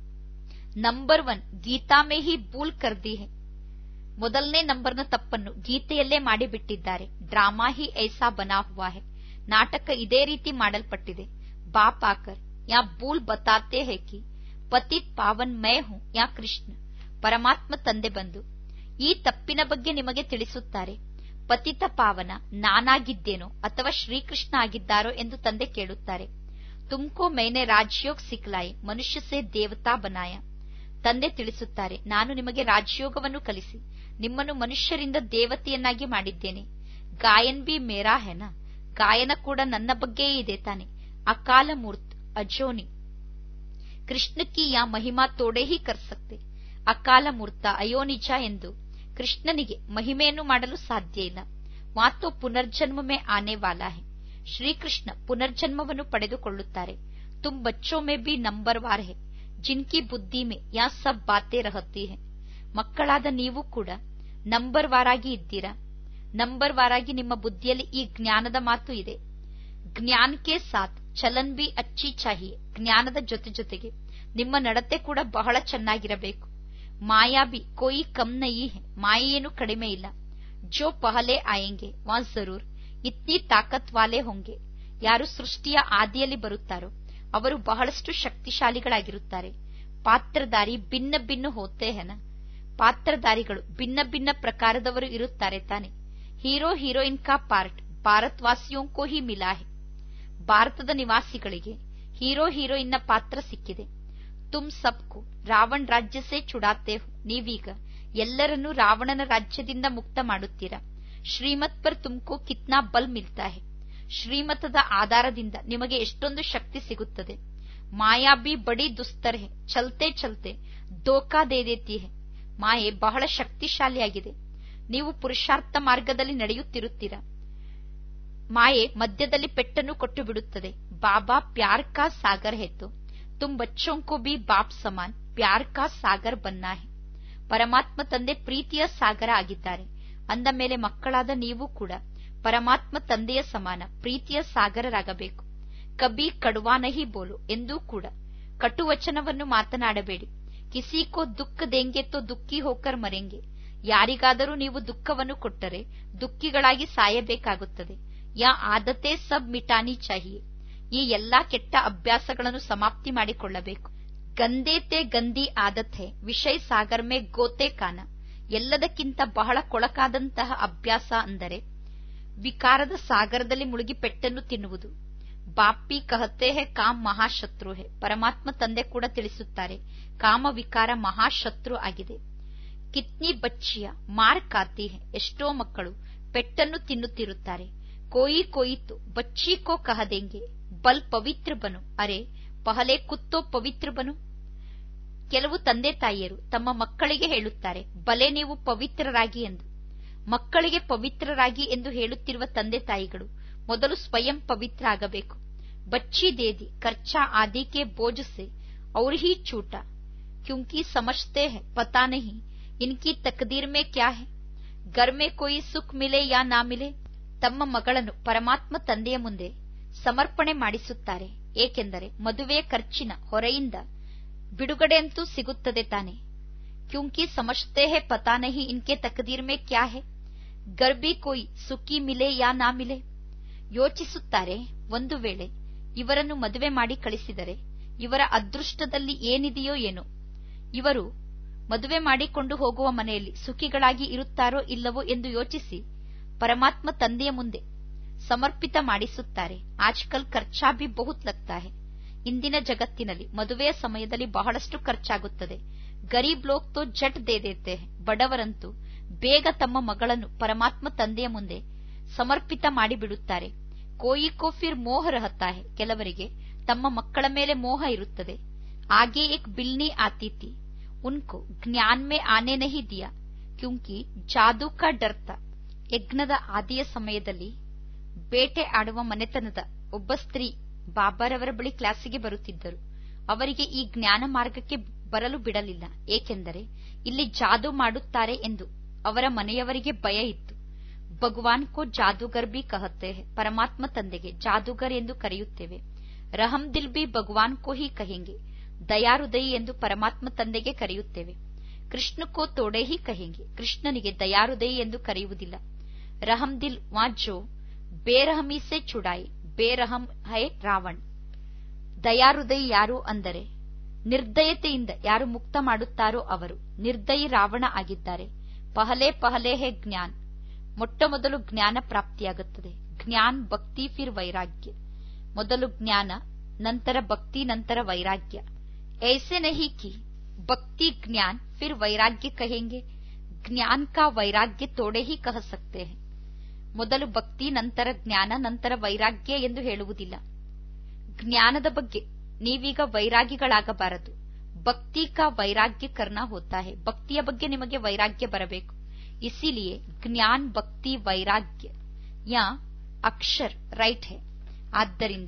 ನಂಬರ್ ಒನ್ ಗೀತಾ ಮೇ ಹಿ ಬೂಲ್ ಕರ್ದಿ ಹೇ ಮೊದಲನೇ ನಂಬರ್ನ ತಪ್ಪನ್ನು ಗೀತೆಯಲ್ಲೇ ಮಾಡಿಬಿಟ್ಟಿದ್ದಾರೆ ಡ್ರಾಮಾ ಹಿ ಐಸಾ ಬನಾ ಹುವಾ ಹೇ ನಾಟಕ ಇದೇ ರೀತಿ ಮಾಡಲ್ಪಟ್ಟಿದೆ ಬಾಪ್ ಆಕರ್ ಯಾ ಬೂಲ್ ಬತಾತೆ ಹೇ ಕಿ ಪತಿತ್ ಪಾವನ್ ಮೈ ಹೂಂ ಯಾ ಕೃಷ್ಣ ಪರಮಾತ್ಮ ತಂದೆ ಬಂದು ಈ ತಪ್ಪಿನ ಬಗ್ಗೆ ನಿಮಗೆ ತಿಳಿಸುತ್ತಾರೆ ಪತಿತ ಪಾವನ ನಾನಾಗಿದ್ದೇನೋ ಅಥವಾ ಶ್ರೀಕೃಷ್ಣ ಆಗಿದ್ದಾರೋ ಎಂದು ತಂದೆ ಕೇಳುತ್ತಾರೆ ತುಮ್ಕೋ ಮೈನೆ ರಾಜಯೋಗ್ ಸಿಕ್ಲಾಯಿ ಮನುಷ್ಯ ಸೇ ದೇವತಾ ಬನಾಯ ತಂದೆ ತಿಳಿಸುತ್ತಾರೆ ನಾನು ನಿಮಗೆ ರಾಜಯೋಗವನ್ನು ಕಲಿಸಿ ನಿಮ್ಮನ್ನು ಮನುಷ್ಯರಿಂದ ದೇವತೆಯನ್ನಾಗಿ ಮಾಡಿದ್ದೇನೆ ಗಾಯನ್ ಬಿ ಮೇರಾ ಹೆನ ಗಾಯನ ಕೂಡ ನನ್ನ ಬಗ್ಗೆಯೇ ಇದೆ ತಾನೆ ಅಕಾಲ ಮೂರ್ತ್ ಅಜೋನಿ ಕೃಷ್ಣ ಕಿ ಯಾ ಮಹಿಮಾ ತೋಡೆ ಹಿ ಕರ್ ಸಕ್ತೆ ಅಕಾಲ ಮೂರ್ತ ಅಯೋನಿಜ ಎಂದು ಕೃಷ್ಣನಿಗೆ ಮಹಿಮೆಯನ್ನು ಮಾಡಲು ಸಾಧ್ಯ ಇಲ್ಲ ಮಾತು ಪುನರ್ಜನ್ಮ ಮೇ ಆನೆ ವಾಲಾ ಹೆ ಶ್ರೀಕೃಷ್ಣ ಪುನರ್ಜನ್ಮವನ್ನು ಪಡೆದುಕೊಳ್ಳುತ್ತಾರೆ ತುಮ್ ಬಚ್ಚೋ ಮೇ ಬಿ ನಂಬರ್ ವಾರ್ ಹೆ ಜಿನ್ಕಿ ಬುದ್ಧಿ ಮೇ ಯಾ ಸಬ್ ಬಾತೆ ರಹತಿ ಹೆ ಮಕ್ಕಳಾದ ನೀವು ಕೂಡ ನಂಬರ್ ವಾರಾಗಿ ಇದ್ದೀರಾ ನಂಬರ್ ವಾರಾಗಿ ನಿಮ್ಮ ಬುದ್ಧಿಯಲ್ಲಿ ಈ ಜ್ಞಾನದ ಮಾತು ಇದೆ ಜ್ಞಾನ್ ಕೆ ಸಾಥ್ ಚಲನ್ ಬಿ ಅಚ್ಚಿ ಚಾಹಿಯೆ ಜ್ಞಾನದ ಜೊತೆ ಜೊತೆಗೆ ನಿಮ್ಮ ನಡತೆ ಕೂಡ ಬಹಳ ಚೆನ್ನಾಗಿರಬೇಕು ಮಾಯಾ ಬಿ ಕೋಯಿ ಕಮ್ ನಯಿ ಹೆ ಮಾಯೇನು ಕಡಿಮೆ ಇಲ್ಲ ಜೋ ಪಹಲೆ ಆಯೆಂಗೆ ವಾ ಜರೂರ್ ಇತ್ನಿ ತಾಕತ್ ವಾಲೆ ಹೊಂಗೆ ಯಾರು ಸೃಷ್ಟಿಯ ಆದಿಯಲ್ಲಿ ಬರುತ್ತಾರೋ ಅವರು ಬಹಳಷ್ಟು ಶಕ್ತಿಶಾಲಿಗಳಾಗಿರುತ್ತಾರೆ ಪಾತ್ರಧಾರಿ ಭಿನ್ನ ಭಿನ್ನ ಹೋತೆ ಹೆನ ಪಾತ್ರಧಾರಿಗಳು ಭಿನ್ನ ಭಿನ್ನ ಪ್ರಕಾರದವರು ಇರುತ್ತಾರೆ ತಾನೆ ಹೀರೋ ಹೀರೋಯಿನ್ ಕಾ ಪಾರ್ಟ್ ಭಾರತ್ವಾಸಿಯೋಂ ಕೋ ಹಿ ಮಿಲಾ ಹೆ ಭಾರತದ ನಿವಾಸಿಗಳಿಗೆ ಹೀರೋ ಹೀರೋಯಿನ್ನ ಪಾತ್ರ ಸಿಕ್ಕಿದೆ ತುಮ್ ಸಬ್ಕು ರಾವಣ್ ರಾಜ್ಯ ಸೇ ಚುಡಾತೆ ಹೋ ನೀವೀಗ ಎಲ್ಲರನ್ನೂ ರಾವಣನ ರಾಜ್ಯದಿಂದ ಮುಕ್ತ ಮಾಡುತ್ತೀರಾ ಶ್ರೀಮತ್ ಪರ್ ತುಮ್ಕೋ ಕಿತ್ನಾ ಬಲ್ ಮಿಲ್ತಾ ಹೆ ಶ್ರೀಮತದ ಆಧಾರದಿಂದ ನಿಮಗೆ ಎಷ್ಟೊಂದು ಶಕ್ತಿ ಸಿಗುತ್ತದೆ ಮಾಯಾ ಬಿ ಬಡಿ ದುಸ್ತರ್ ಹೆ ಚಲ್ತೆ ಚಲ್ತೆ ದೋಖಾ ದೇ ದೇತಿ ಹೆ ಮಾಯೆ ಬಹಳ ಶಕ್ತಿಶಾಲಿಯಾಗಿದೆ ನೀವು ಪುರುಷಾರ್ಥ ಮಾರ್ಗದಲ್ಲಿ ನಡೆಯುತ್ತಿರುತ್ತೀರಾ ಮಾಯೆ ಮಧ್ಯದಲ್ಲಿ ಪೆಟ್ಟನ್ನು ಕೊಟ್ಟು ಬಿಡುತ್ತದೆ ಬಾಬಾ ಪ್ಯಾರ್ ಕಾ ಸಾಗರ್ ಹೆತ್ತು ತುಮ್ ಬಚ್ಚೋಂ ಕೋ ಬಿ ಬಾಪ್ ಸಮಾನ್ ಪ್ಯಾರ್ ಕಾ ಸಾಗರ್ ಬನ್ನಾ ಹೆ ಪರಮಾತ್ಮ ತಂದೆ ಪ್ರೀತಿಯ ಸಾಗರ ಆಗಿದ್ದಾರೆ ಅಂದ ಮೇಲೆ ಮಕ್ಕಳಾದ ನೀವು ಕೂಡ ಪರಮಾತ್ಮ ತಂದೆಯ ಸಮಾನ ಪ್ರೀತಿಯ ಸಾಗರರಾಗಬೇಕು ಕಬಿ ಕಡುವಾ ನಹಿ ಬೋಲು ಎಂದೂ ಕೂಡ ಕಟುವಚನವನ್ನು ಮಾತನಾಡಬೇಡಿ ಕಿಸಿ ಕೋ ದುಃಖ ದೇಂಗೆ ತೋ ದುಃಖಿ ಹೋಕರ್ ಮರೆಂಗೆ ಯಾರಿಗಾದರೂ ನೀವು ದುಃಖವನ್ನು ಕೊಟ್ಟರೆ ದುಃಖಿಗಳಾಗಿ ಸಾಯಬೇಕಾಗುತ್ತದೆ ಯಾ ಆದತೆ ಸಬ್ ಮಿಟಾನಿ ಚಾಹಿಯೆ ಈ ಎಲ್ಲಾ ಕೆಟ್ಟ ಅಭ್ಯಾಸಗಳನ್ನು ಸಮಾಪ್ತಿ ಮಾಡಿಕೊಳ್ಳಬೇಕು ಗಂದೇತೆ ಗಂದಿ ಆದತೆ ವಿಷಯ ಸಾಗರ್ ಮೇ ಗೋತೆ ಕಾನ ಎಲ್ಲದಕ್ಕಿಂತ ಬಹಳ ಕೊಳಕಾದಂತಹ ಅಭ್ಯಾಸ ಅಂದರೆ ವಿಕಾರದ ಸಾಗರದಲ್ಲಿ ಮುಳುಗಿ ಪೆಟ್ಟನ್ನು ತಿನ್ನುವುದು ಬಾಪಿ ಕಹತೆ ಹೇ ಕಾಮ್ ಮಹಾಶತ್ರು ಹೇ ಪರಮಾತ್ಮ ತಂದೆ ಕೂಡ ತಿಳಿಸುತ್ತಾರೆ ಕಾಮ ವಿಕಾರ ಮಹಾಶತ್ರು ಆಗಿದೆ ಕಿತ್ನಿ ಬಚ್ಚಿಯ ಮಾರ್ ಕಾತಿ ಹೇ ಎಷ್ಟೋ ಮಕ್ಕಳು ಪೆಟ್ಟನ್ನು ತಿನ್ನುತ್ತಿರುತ್ತಾರೆ ಕೋಯಿ ಕೋಯಿತು ಬಚ್ಚಿ ಕೋ ಕಹದೆಂಗೆ ಬಲ್ ಪವಿತ್ರ ಬನು ಅರೆ ಪಹಲೆ ಕುತ್ತೋ ಪವಿತ್ರ ಬನು ಕೆಲವು ತಂದೆ ತಾಯಿಯರು ತಮ್ಮ ಮಕ್ಕಳಿಗೆ ಹೇಳುತ್ತಾರೆ ಬಲೆ ನೀವು ಪವಿತ್ರರಾಗಿ ಎಂದು ಮಕ್ಕಳಿಗೆ ಪವಿತ್ರರಾಗಿ ಎಂದು ಹೇಳುತ್ತಿರುವ ತಂದೆ ತಾಯಿಗಳು ಮೊದಲು ಸ್ವಯಂ ಪವಿತ್ರ ಆಗಬೇಕು ಬಚ್ಚಿ ದೇದಿ ಖರ್ಚಾ ಆದಿ ಕೆ ಬೋझ से और ही छूटा क्योंकि समझते हैं पता नहीं इनकी तकदीर में क्या है घर में कोई सुख मिले या ना मिले ತಮ್ಮ ಮಗಳನ್ನು ಪರಮಾತ್ಮ ತಂದೆಯ ಮುಂದೆ ಸಮರ್ಪಣೆ ಮಾಡಿಸುತ್ತಾರೆ ಏಕೆಂದರೆ ಮದುವೆ ಖರ್ಚಿನ ಹೊರೆಯಿಂದ ಬಿಡುಗಡೆ ಅಂತೂ ಸಿಗುತ್ತದೆ ತಾನೆ ಕ್ಯೂಂಕಿ ಸಮಜ್ತೆ ಹೇ ಪತಾ ನಹಿ ಇನ್ಕೆ ತಕದೀರ್ ಮೇ ಕ್ಯಾ ಹೇ ಗರ್ಬಿ ಕೋಯಿ ಸುಖಿ ಮಿಲೆ ಯಾ ನಾ ಮಿಲೆ ಯೋಚಿಸುತ್ತಾರೆ ಒಂದು ವೇಳೆ ಇವರನ್ನು ಮದುವೆ ಮಾಡಿ ಕಳಿಸಿದರೆ ಇವರ ಅದೃಷ್ಟದಲ್ಲಿ ಏನಿದೆಯೋ ಏನೋ ಇವರು ಮದುವೆ ಮಾಡಿಕೊಂಡು ಹೋಗುವ ಮನೆಯಲ್ಲಿ ಸುಖಿಗಳಾಗಿ ಇರುತ್ತಾರೋ ಇಲ್ಲವೋ ಎಂದು ಯೋಚಿಸಿ ಪರಮಾತ್ಮ ತಂದೆಯ ಮುಂದೆ ಸಮರ್ಪಿತ ಮಾಡಿಸುತ್ತಾರೆ ಆಜ್ಕಲ್ ಖರ್ಚಾ ಭಿ ಬಹುತ್ ಲಗ್ತಾ ಹೇ ಇಂದಿನ ಜಗತ್ತಿನಲ್ಲಿ ಮದುವೆಯ ಸಮಯದಲ್ಲಿ ಬಹಳಷ್ಟು ಖರ್ಚಾಗುತ್ತದೆ ಗರೀಬ್ ಲೋಕ್ ತೋ ಜಟ್ ದೇ ದೇತೆ ಬಡವರಂತೂ ಬೇಗ ತಮ್ಮ ಮಗಳನ್ನು ಪರಮಾತ್ಮ ತಂದೆಯ ಮುಂದೆ ಸಮರ್ಪಿತ ಮಾಡಿಬಿಡುತ್ತಾರೆ ಕೋಯಿ ಕೋ ಫಿರ್ ಮೋಹ ರಹತಾ ಹೇ ಕೆಲವರಿಗೆ ತಮ್ಮ ಮಕ್ಕಳ ಮೇಲೆ ಮೋಹ ಇರುತ್ತದೆ ಆಗೆ ಏಕ್ ಬಿಲ್ನಿ ಆತೀತಿ ಉನ್ಕೋ ಜ್ಞಾನ್ ಮೇ ಆನೆ ನಹಿ ದಿಯಾ ಕ್ಯೂಂಕಿ ಜಾದೂ ಕಾ ಡರ್ತಾ ಯಜ್ಞದ ಆದಿಯ ಸಮಯದಲ್ಲಿ ಬೇಟೆ ಆಡುವ ಮನೆತನದ ಒಬ್ಬ ಸ್ತ್ರೀ ಬಾಬಾರವರ ಬಳಿ ಕ್ಲಾಸಿಗೆ ಬರುತ್ತಿದ್ದರು ಅವರಿಗೆ ಈ ಜ್ಞಾನ ಮಾರ್ಗಕ್ಕೆ ಬರಲು ಬಿಡಲಿಲ್ಲ ಏಕೆಂದರೆ ಇಲ್ಲಿ ಜಾದೂ ಮಾಡುತ್ತಾರೆ ಎಂದು ಅವರ ಮನೆಯವರಿಗೆ ಭಯ ಇತ್ತು ಭಗವಾನ್ ಕೋ ಜಾದೂಗರ್ ಬಿ ಕಹತೆ ಪರಮಾತ್ಮ ತಂದೆಗೆ ಜಾದೂಗರ್ ಎಂದು ಕರೆಯುತ್ತೇವೆ ರಹಂ ದಿಲ್ ಬಿ ಭಗವಾನ್ ಕೋ ಹಿ ಕಹೆಂಗೆ ದಯಾರುದಯಿ ಎಂದು ಪರಮಾತ್ಮ ತಂದೆಗೆ ಕರೆಯುತ್ತೇವೆ ಕೃಷ್ಣ ಕೋ ತೋಡೆ ಹಿ ಕಹೆಂಗೆ ಕೃಷ್ಣನಿಗೆ ದಯಾರುದಯಿ ಎಂದು ಕರೆಯುವುದಿಲ್ಲ ರಹಂ ದಿಲ್ ವಾ ಜೋ ಬೇರಹಮಿ ಸೆ ಚುಡಾಯಿ ಬೇರಹಂ ಹೈ ರಾವಣ್ ದಯಾರುದಯಿ ಯಾರು ಅಂದರೆ ನಿರ್ದಯತೆಯಿಂದ ಯಾರು ಮುಕ್ತ ಮಾಡುತ್ತಾರೋ ಅವರು ನಿರ್ದಯಿ ರಾವಣ ಆಗಿದ್ದಾರೆ ಪಹಲೆ ಪಹಲೆ ಹೇ ಜ್ಞಾನ್ ಮೊಟ್ಟ ಮೊದಲು ಜ್ಞಾನ ಪ್ರಾಪ್ತಿಯಾಗುತ್ತದೆ ಜ್ಞಾನ್ ಭಕ್ತಿ ಫಿರ್ ವೈರಾಗ್ಯ ಮೊದಲು ಜ್ಞಾನ ನಂತರ ಭಕ್ತಿ ನಂತರ ವೈರಾಗ್ಯ ऐसे नहीं कि भक्ति ज्ञान फिर वैराग्य कहेंगे ज्ञान का वैराग्य तोड़े ही कह सकते हैं ಮೊದಲು ಭಕ್ತಿ ನಂತರ ಜ್ಞಾನ ನಂತರ ವೈರಾಗ್ಯ ಎಂದು ಹೇಳುವುದಿಲ್ಲ ಜ್ಞಾನದ ಬಗ್ಗೆ ನೀವೀಗ ವೈರಾಗಿಗಳಾಗಬಾರದು ಭಕ್ತಿ ಕಾ ವೈರಾಗ್ಯ ಕರ್ನ ಹೋತಾ ಹೇ ಭಕ್ತಿಯ ಬಗ್ಗೆ ನಿಮಗೆ ವೈರಾಗ್ಯ ಬರಬೇಕು ಇಸಿಲಿಯೇ ಜ್ಞಾನ್ ಭಕ್ತಿ ವೈರಾಗ್ಯ ಯಾ ಅಕ್ಷರ್ ರೈಟ್ ಹೇ ಆದ್ದರಿಂದ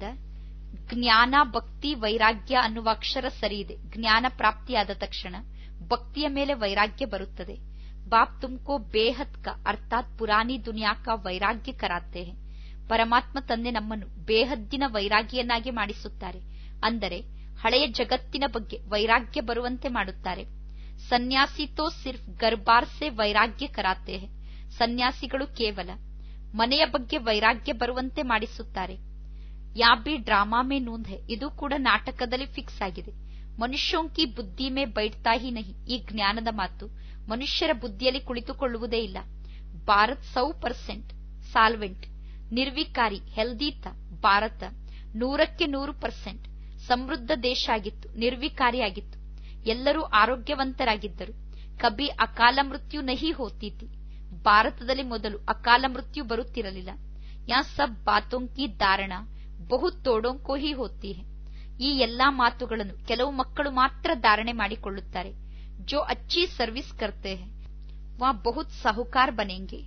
ಜ್ಞಾನ ಭಕ್ತಿ ವೈರಾಗ್ಯ ಅನ್ನುವ ಅಕ್ಷರ ಸರಿ ಇದೆ ಜ್ಞಾನ ಪ್ರಾಪ್ತಿಯಾದ ತಕ್ಷಣ ಭಕ್ತಿಯ ಮೇಲೆ ವೈರಾಗ್ಯ ಬರುತ್ತದೆ ಬಾಪ್ ತುಮಕೋ ಬೇಹದ್ ಕಾ ಅರ್ಥಾತ್ ಪುರಾನಿ ದುನಿಯಾ ಕಾ ವೈರಾಗ್ಯ ಕರಾತೆ ಹೇ ಪರಮಾತ್ಮ ತಂದೆ ನಮ್ಮನ್ನು ಬೇಹದ್ದಿನ ವೈರಾಗ್ಯನ್ನಾಗಿ ಮಾಡಿಸುತ್ತಾರೆ ಅಂದರೆ ಹಳೆಯ ಜಗತ್ತಿನ ಬಗ್ಗೆ ವೈರಾಗ್ಯ ಬರುವಂತೆ ಮಾಡುತ್ತಾರೆ ಸನ್ಯಾಸಿ ತೋ ಸಿರ್ಫ್ ಗರ್ಬಾರ್ ಸೆ ವೈರಾಗ್ಯ ಕರಾತೆ ಹೇ ಸನ್ಯಾಸಿಗಳು ಕೇವಲ ಮನೆಯ ಬಗ್ಗೆ ವೈರಾಗ್ಯ ಬರುವಂತೆ ಮಾಡಿಸುತ್ತಾರೆ ಯಾ ಬಿ ಡ್ರಾಮಾ ಮೇ ನೂಂದ್ ಹೇ ಇದು ಕೂಡ ನಾಟಕದಲ್ಲಿ ಫಿಕ್ಸ್ ಆಗಿದೆ ಮನುಷ್ಯೋಂ ಕಿ ಬುದ್ಧಿ ಮೇ ಬೈಡ್ತಾ ಹಿ ನಹಿ ಈ ಜ್ಞಾನದ ಮಾತು ಮನುಷ್ಯರ ಬುದ್ಧಿಯಲ್ಲಿ ಕುಳಿತುಕೊಳ್ಳುವುದೇ ಇಲ್ಲ ಭಾರತ್ ಸೌ ಪರ್ಸೆಂಟ್ ಸಾಲ್ವೆಂಟ್ ನಿರ್ವಿಕಾರಿ ಹೆಲ್ದಿತ ಭಾರತ ನೂರಕ್ಕೆ ನೂರು ಪರ್ಸೆಂಟ್ ಸಮೃದ್ಧ ದೇಶ ಆಗಿತ್ತು ನಿರ್ವಿಕಾರಿಯಾಗಿತ್ತು ಎಲ್ಲರೂ ಆರೋಗ್ಯವಂತರಾಗಿದ್ದರು ಕಬಿ ಅಕಾಲ ಮೃತ್ಯು ನಹಿ ಹೋತೀತಿ ಭಾರತದಲ್ಲಿ ಮೊದಲು ಅಕಾಲ ಮೃತ್ಯು ಬರುತ್ತಿರಲಿಲ್ಲ ಯಾ ಸಬ್ ಬಾತೋಂ ಕಿ ಧಾರಣ ಬಹು ತೋಡೋಂ ಕೋ ಹಿ ಹೋತಿ ಹೇ ಈ ಎಲ್ಲಾ ಮಾತುಗಳನ್ನು ಕೆಲವು ಮಕ್ಕಳು ಮಾತ್ರ ಧಾರಣೆ ಮಾಡಿಕೊಳ್ಳುತ್ತಾರೆ ಜೋ ಅಚ್ಚಿ ಸರ್ವಿಸ್ ಕರ್ತೆ ಹೇ ವಾ ಬಹುತ್ ಸಾಹುಕಾರ್ ಬನೆಂಗೆ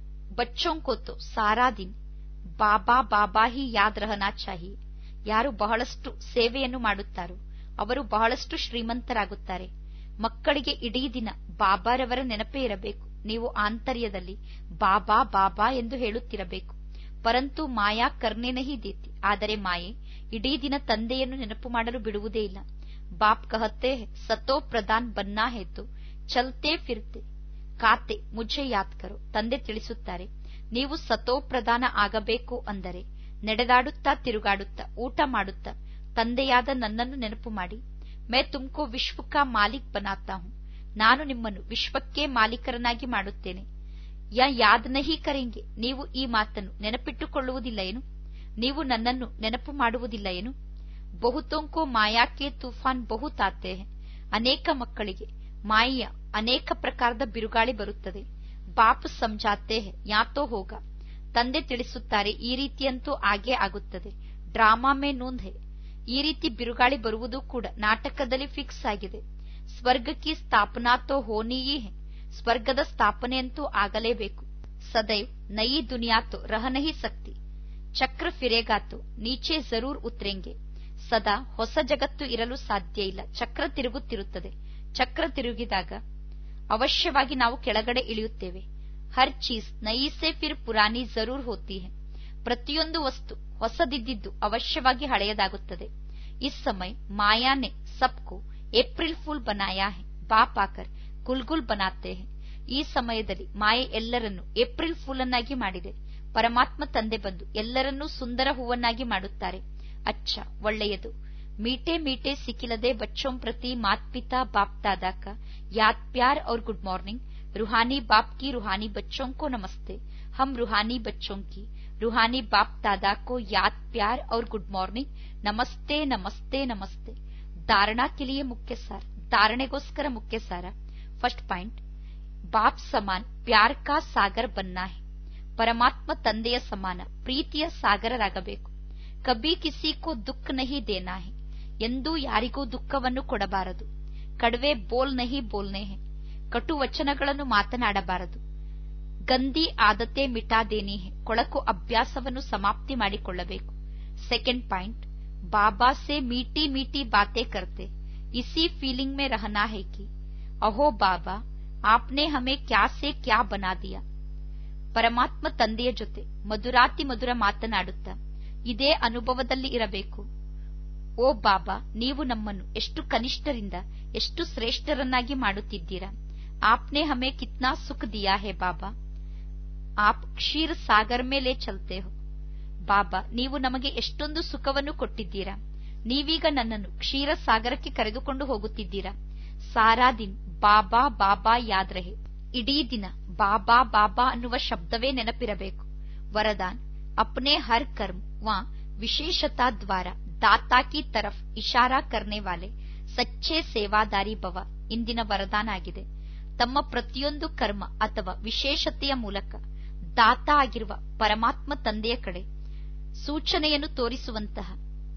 ಬಚ್ಚೋಂ ಕೋ ತೋ ಸಾರಾ ದಿನ್ ಬಾಬಾ ಬಾಬಾ ಹಿ ಯಾದ್ ರಹನಾ ಚಾಹಿಯೆ ಯಾರು ಬಹಳಷ್ಟು ಸೇವೆಯನ್ನು ಮಾಡುತ್ತಾರೋ ಅವರು ಬಹಳಷ್ಟು ಶ್ರೀಮಂತರಾಗುತ್ತಾರೆ ಮಕ್ಕಳಿಗೆ ಇಡೀ ದಿನ ಬಾಬಾರವರ ನೆನಪೇ ಇರಬೇಕು ನೀವು ಆಂತರ್ಯದಲ್ಲಿ ಬಾಬಾ ಬಾಬಾ ಎಂದು ಹೇಳುತ್ತಿರಬೇಕು ಪರಂತು ಮಾಯಾ ಕರ್ನೆ ನಹಿ ದೇತಿ ಆದರೆ ಮಾಯೆ ಇಡೀ ದಿನ ತಂದೆಯನ್ನು ನೆನಪು ಮಾಡಲು ಬಿಡುವುದೇ ಇಲ್ಲ ಬಾಪ್ ಕಹತೆ ಸತೋ ಪ್ರಧಾನ್ ಬನ್ನಾ ಹೇತು ಚಲ್ತೆ ಫಿರ್ತೆ ಕಾತೆ ಮುಜೆ ಯಾದ್ ಕರೋ ತಂದೆ ತಿಳಿಸುತ್ತಾರೆ ನೀವು ಸತೋ ಪ್ರಧಾನ ಆಗಬೇಕು ಅಂದರೆ ನಡೆದಾಡುತ್ತಾ ತಿರುಗಾಡುತ್ತಾ ಊಟ ಮಾಡುತ್ತಾ ತಂದೆಯಾದ ನನ್ನನ್ನು ನೆನಪು ಮಾಡಿ ಮೇ ತುಮ್ಕೋ ವಿಶ್ವಕಾ ಮಾಲಿಕ್ ಬನಾತಾ ಹೂಂ ನಾನು ನಿಮ್ಮನ್ನು ವಿಶ್ವಕ್ಕೆ ಮಾಲೀಕರನ್ನಾಗಿ ಮಾಡುತ್ತೇನೆ ಯಾ ಯಾದ್ ನಹಿ ಕರೆಂಗೆ ನೀವು ಈ ಮಾತನ್ನು ನೆನಪಿಟ್ಟುಕೊಳ್ಳುವುದಿಲ್ಲ ಏನು ನೀವು ನನ್ನನ್ನು ನೆನಪು ಮಾಡುವುದಿಲ್ಲ ಏನು ಬಹುತೋಂಕೋ ಮಾಯಾಕೆ ತೂಫಾನ್ ಬಹುತಾತೆ ಅನೇಕ ಮಕ್ಕಳಿಗೆ ಮಾಯಿಯ ಅನೇಕ ಪ್ರಕಾರದ ಬಿರುಗಾಳಿ ಬರುತ್ತದೆ ಬಾಪ್ ಸಮಜಾತೆ ಯಾತೋ ಹೋಗ ತಂದೆ ತಿಳಿಸುತ್ತಾರೆ ಈ ರೀತಿಯಂತೂ ಆಗೇ ಆಗುತ್ತದೆ ಡ್ರಾಮಾ ಮೇ ನೂಂದ್ ಹೇ ಈ ರೀತಿ ಬಿರುಗಾಳಿ ಬರುವುದು ಕೂಡ ನಾಟಕದಲ್ಲಿ ಫಿಕ್ಸ್ ಆಗಿದೆ ಸ್ವರ್ಗಕ್ಕೆ ಸ್ಥಾಪನಾ ತೋ ಹೋನಿಯೇ ಹೇ ಸ್ವರ್ಗದ ಸ್ಥಾಪನೆಯಂತೂ ಆಗಲೇಬೇಕು ಸದೈವ್ ನಯಿ ದುನಿಯಾ ತೋ ರಹ ನಹಿ ಸಕ್ತಿ ಚಕ್ರ ಫಿರೇಗಾತು ನೀಚೆ ಜರೂರ್ ಉತ್ರೆಂಗೆ ಸದಾ ಹೊಸ ಜಗತ್ತು ಇರಲು ಸಾಧ್ಯ ಇಲ್ಲ ಚಕ್ರ ತಿರುಗುತ್ತಿರುತ್ತದೆ ಚಕ್ರ ತಿರುಗಿದಾಗ ಅವಶ್ಯವಾಗಿ ನಾವು ಕೆಳಗಡೆ ಇಳಿಯುತ್ತೇವೆ ಹರ್ ಚೀಸ್ ನಯಿ ಸೆ ಫಿರ್ ಪುರಾನಿ ಜರೂರ್ ಹೋತಿ ಹೇ ಪ್ರತಿಯೊಂದು ವಸ್ತು ಹೊಸದಿದ್ದಿದ್ದು ಅವಶ್ಯವಾಗಿ ಹಳೆಯದಾಗುತ್ತದೆ ಇಸ್ ಸಮಯ ಮಾಯಾನೆ ಸಬ್ಕೋ ಏಪ್ರಿಲ್ ಫೂಲ್ ಬನಾಯಾ ಹೇ ಬಾಪ್ ಆಕರ್ ಗುಲ್ಗುಲ್ ಬನಾತೆ ಹೇ ಈ ಸಮಯದಲ್ಲಿ ಮಾಯೆ ಎಲ್ಲರನ್ನು ಏಪ್ರಿಲ್ ಫೂಲ್ ಅನ್ನಾಗಿ ಮಾಡಿದೆ ಪರಮಾತ್ಮ ತಂದೆ ಬಂದು ಎಲ್ಲರನ್ನೂ ಸುಂದರ ಹೂವನ್ನಾಗಿ ಮಾಡುತ್ತಾರೆ ಅಚ್ಚ ಒಳ್ಳೆಯದು ಮೀಟೆ ಮೀಟೆ ಸಿಕ್ಕಿಲದೆ ಬಚ್ಚೋಂ ಪ್ರತಿ ಮಾತ್ ಪಿತಾ ಬಾಪ್ दादा का याद प्यार और गुड मॉर्निंग रूहानी बाप की रूहानी बच्चों को नमस्ते हम रूहानी बच्चों की रूहानी बाप दादा को याद प्यार और गुड मॉर्निंग नमस्ते नमस्ते नमस्ते धारणा के लिए मुख्य सार धारणेಗೋಸ್ಕರ ಮುಖ್ಯ ಸಾರ ಫಸ್ಟ್ ಪಾಯಿಂಟ್ ಬಾಪ್ ಸಮಾನ್ ಪ್ಯಾರ್ ಕಾ ಸಾಗರ್ ಬನ್ನ ಹೇ ಪರಮಾತ್ಮ ತಂದೆಯ ಸಮಾನ ಪ್ರೀತಿಯ ಸಾಗರರಾಗಬೇಕು ಕಬಿ ಕಿಸಿ ಕೋ ದುಃಖ ನಹಿ ದೇನಾ ಹೇ ಎಂದೂ ಯಾರಿಗೂ ದುಃಖವನ್ನು ಕೊಡಬಾರದು ಕಡವೆ ಬೋಲ್ ನಹಿ ಬೋಲ್ನೆ ಹೇ ಕಟು ವಚನಗಳನ್ನು ಮಾತನಾಡಬಾರದು ಗಂದಿ ಆದತೆ ಮಿಟಾ ದೇನಿ ಹೇ ಕೊಳಕು ಅಭ್ಯಾಸವನ್ನು ಸಮಾಪ್ತಿ ಮಾಡಿಕೊಳ್ಳಬೇಕು ಸೆಕೆಂಡ್ ಪಾಯಿಂಟ್ ಬಾಬಾ ಸೆ ಮೀಟಿ ಮೀಟಿ ಬಾತೆ ಕರ್ತೆ ಇಸಿ ಫೀಲಿಂಗ್ ಮೇ ರಹನಾ ಹೇ ಕಿ ಅಹೋ ಬಾಬಾ ಆಪ್ನೆ ಹಮೆ ಕ್ಯಾ ಸೆ ಕ್ಯಾ ಬನಾ ದಿಯಾ ಪರಮಾತ್ಮ ತಂದೆಯ ಜೊತೆ ಮಧುರಾತಿ ಮಧುರ ಮಾತನಾಡುತ್ತಾ ಇದೇ ಅನುಭವದಲ್ಲಿ ಇರಬೇಕು ಓ ಬಾಬಾ ನೀವು ನಮ್ಮನ್ನು ಎಷ್ಟು ಕನಿಷ್ಠರಿಂದ ಎಷ್ಟು ಶ್ರೇಷ್ಠರನ್ನಾಗಿ ಮಾಡುತ್ತಿದ್ದೀರಾ ಆಪ್ನೆ ಹಮೆ ಕಿತ್ನಾ ಸುಖ ದಿಯಾ ಹೇ ಬಾಬಾ ಆಪ್ ಕ್ಷೀರ್ ಸಾಗರ್ ಮೇಲೆ ಚಲ್ತೆ ಹೋ ಬಾಬಾ ನೀವು ನಮಗೆ ಎಷ್ಟೊಂದು ಸುಖವನ್ನು ಕೊಟ್ಟಿದ್ದೀರಾ ನೀವೀಗ ನನ್ನನ್ನು ಕ್ಷೀರ ಸಾಗರಕ್ಕೆ ಕರೆದುಕೊಂಡು ಹೋಗುತ್ತಿದ್ದೀರಾ ಸಾರಾ ದಿನ್ ಬಾಬಾ ಬಾಬಾ ಯಾದ್ ರಹೆ ಇಡೀ ದಿನ ಬಾಬಾ ಬಾಬಾ ಅನ್ನುವ ಶಬ್ದವೇ ನೆನಪಿರಬೇಕು ವರದಾನ್ ಅಪ್ನೆ ಹರ್ ಕರ್ಮ್ ವಾ ವಿಶೇಷತಾ ದ್ವಾರ ದಾತಾ ಕಿ ತರಫ್ ಇಶಾರಾ ಕರ್ನೆ ವಾಲೆ ಸಚ್ಚೆ ಸೇವಾದಾರಿ ಭವ ಇಂದಿನ ವರದಾನ ಆಗಿದೆ ತಮ್ಮ ಪ್ರತಿಯೊಂದು ಕರ್ಮ ಅಥವಾ ವಿಶೇಷತೆಯ ಮೂಲಕ ದಾತ ಆಗಿರುವ ಪರಮಾತ್ಮ ತಂದೆಯ ಕಡೆ ಸೂಚನೆಯನ್ನು ತೋರಿಸುವಂತಹ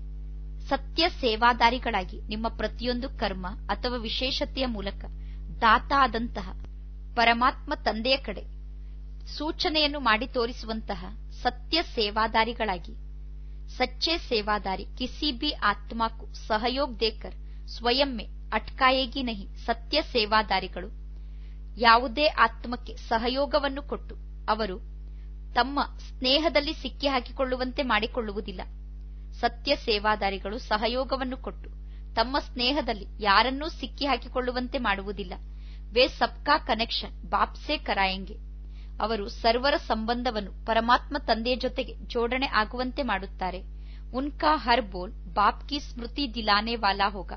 ಸತ್ಯ ಸೇವಾದಾರಿಗಳಾಗಿ ನಿಮ್ಮ ಪ್ರತಿಯೊಂದು ಕರ್ಮ ಅಥವಾ ವಿಶೇಷತೆಯ ಮೂಲಕ ದಾತ ಆದಂತಹ ಪರಮಾತ್ಮ ತಂದೆಯ ಕಡೆ ಸೂಚನೆಯನ್ನು ಮಾಡಿ ತೋರಿಸುವಂತಹ ಸತ್ಯ ಸೇವಾದಾರಿಗಳಾಗಿ ಸಚ್ಚೆ ಸೇವಾದಾರಿ ಕಿಸಿ ಬಿ ಆತ್ಮಕ್ಕೂ ಸಹಯೋಗ್ ದೇಕರ್ ಸ್ವಯಂ ಮೇ ಅಟ್ಕಾಯೇಗಿ ನಹಿ ಸತ್ಯ ಸೇವಾದಾರಿಗಳು ಯಾವುದೇ ಆತ್ಮಕ್ಕೆ ಸಹಯೋಗವನ್ನು ಕೊಟ್ಟು ಅವರು ತಮ್ಮ ಸ್ನೇಹದಲ್ಲಿ ಸಿಕ್ಕಿ ಹಾಕಿಕೊಳ್ಳುವಂತೆ ಮಾಡಿಕೊಳ್ಳುವುದಿಲ್ಲ ಸತ್ಯ ಸೇವಾದಾರಿಗಳು ಸಹಯೋಗವನ್ನು ಕೊಟ್ಟು ತಮ್ಮ ಸ್ನೇಹದಲ್ಲಿ ಯಾರನ್ನೂ ಸಿಕ್ಕಿ ಹಾಕಿಕೊಳ್ಳುವಂತೆ ಮಾಡುವುದಿಲ್ಲ ವೇ ಸಬ್ಕಾ ಕನೆಕ್ಷನ್ ಬಾಪ್ಸೆ ಕರಾಯಂಗೆ ಅವರು ಸರ್ವರ ಸಂಬಂಧವನ್ನು ಪರಮಾತ್ಮ ತಂದೆಯ ಜೊತೆಗೆ ಜೋಡಣೆ ಆಗುವಂತೆ ಮಾಡುತ್ತಾರೆ ಉನ್ಕಾ ಹರ್ ಬೋಲ್ ಬಾಪ್ ಕಿ ಸ್ಮೃತಿ ದಿಲಾನೆ ವಾಲಾ ಹೋಗ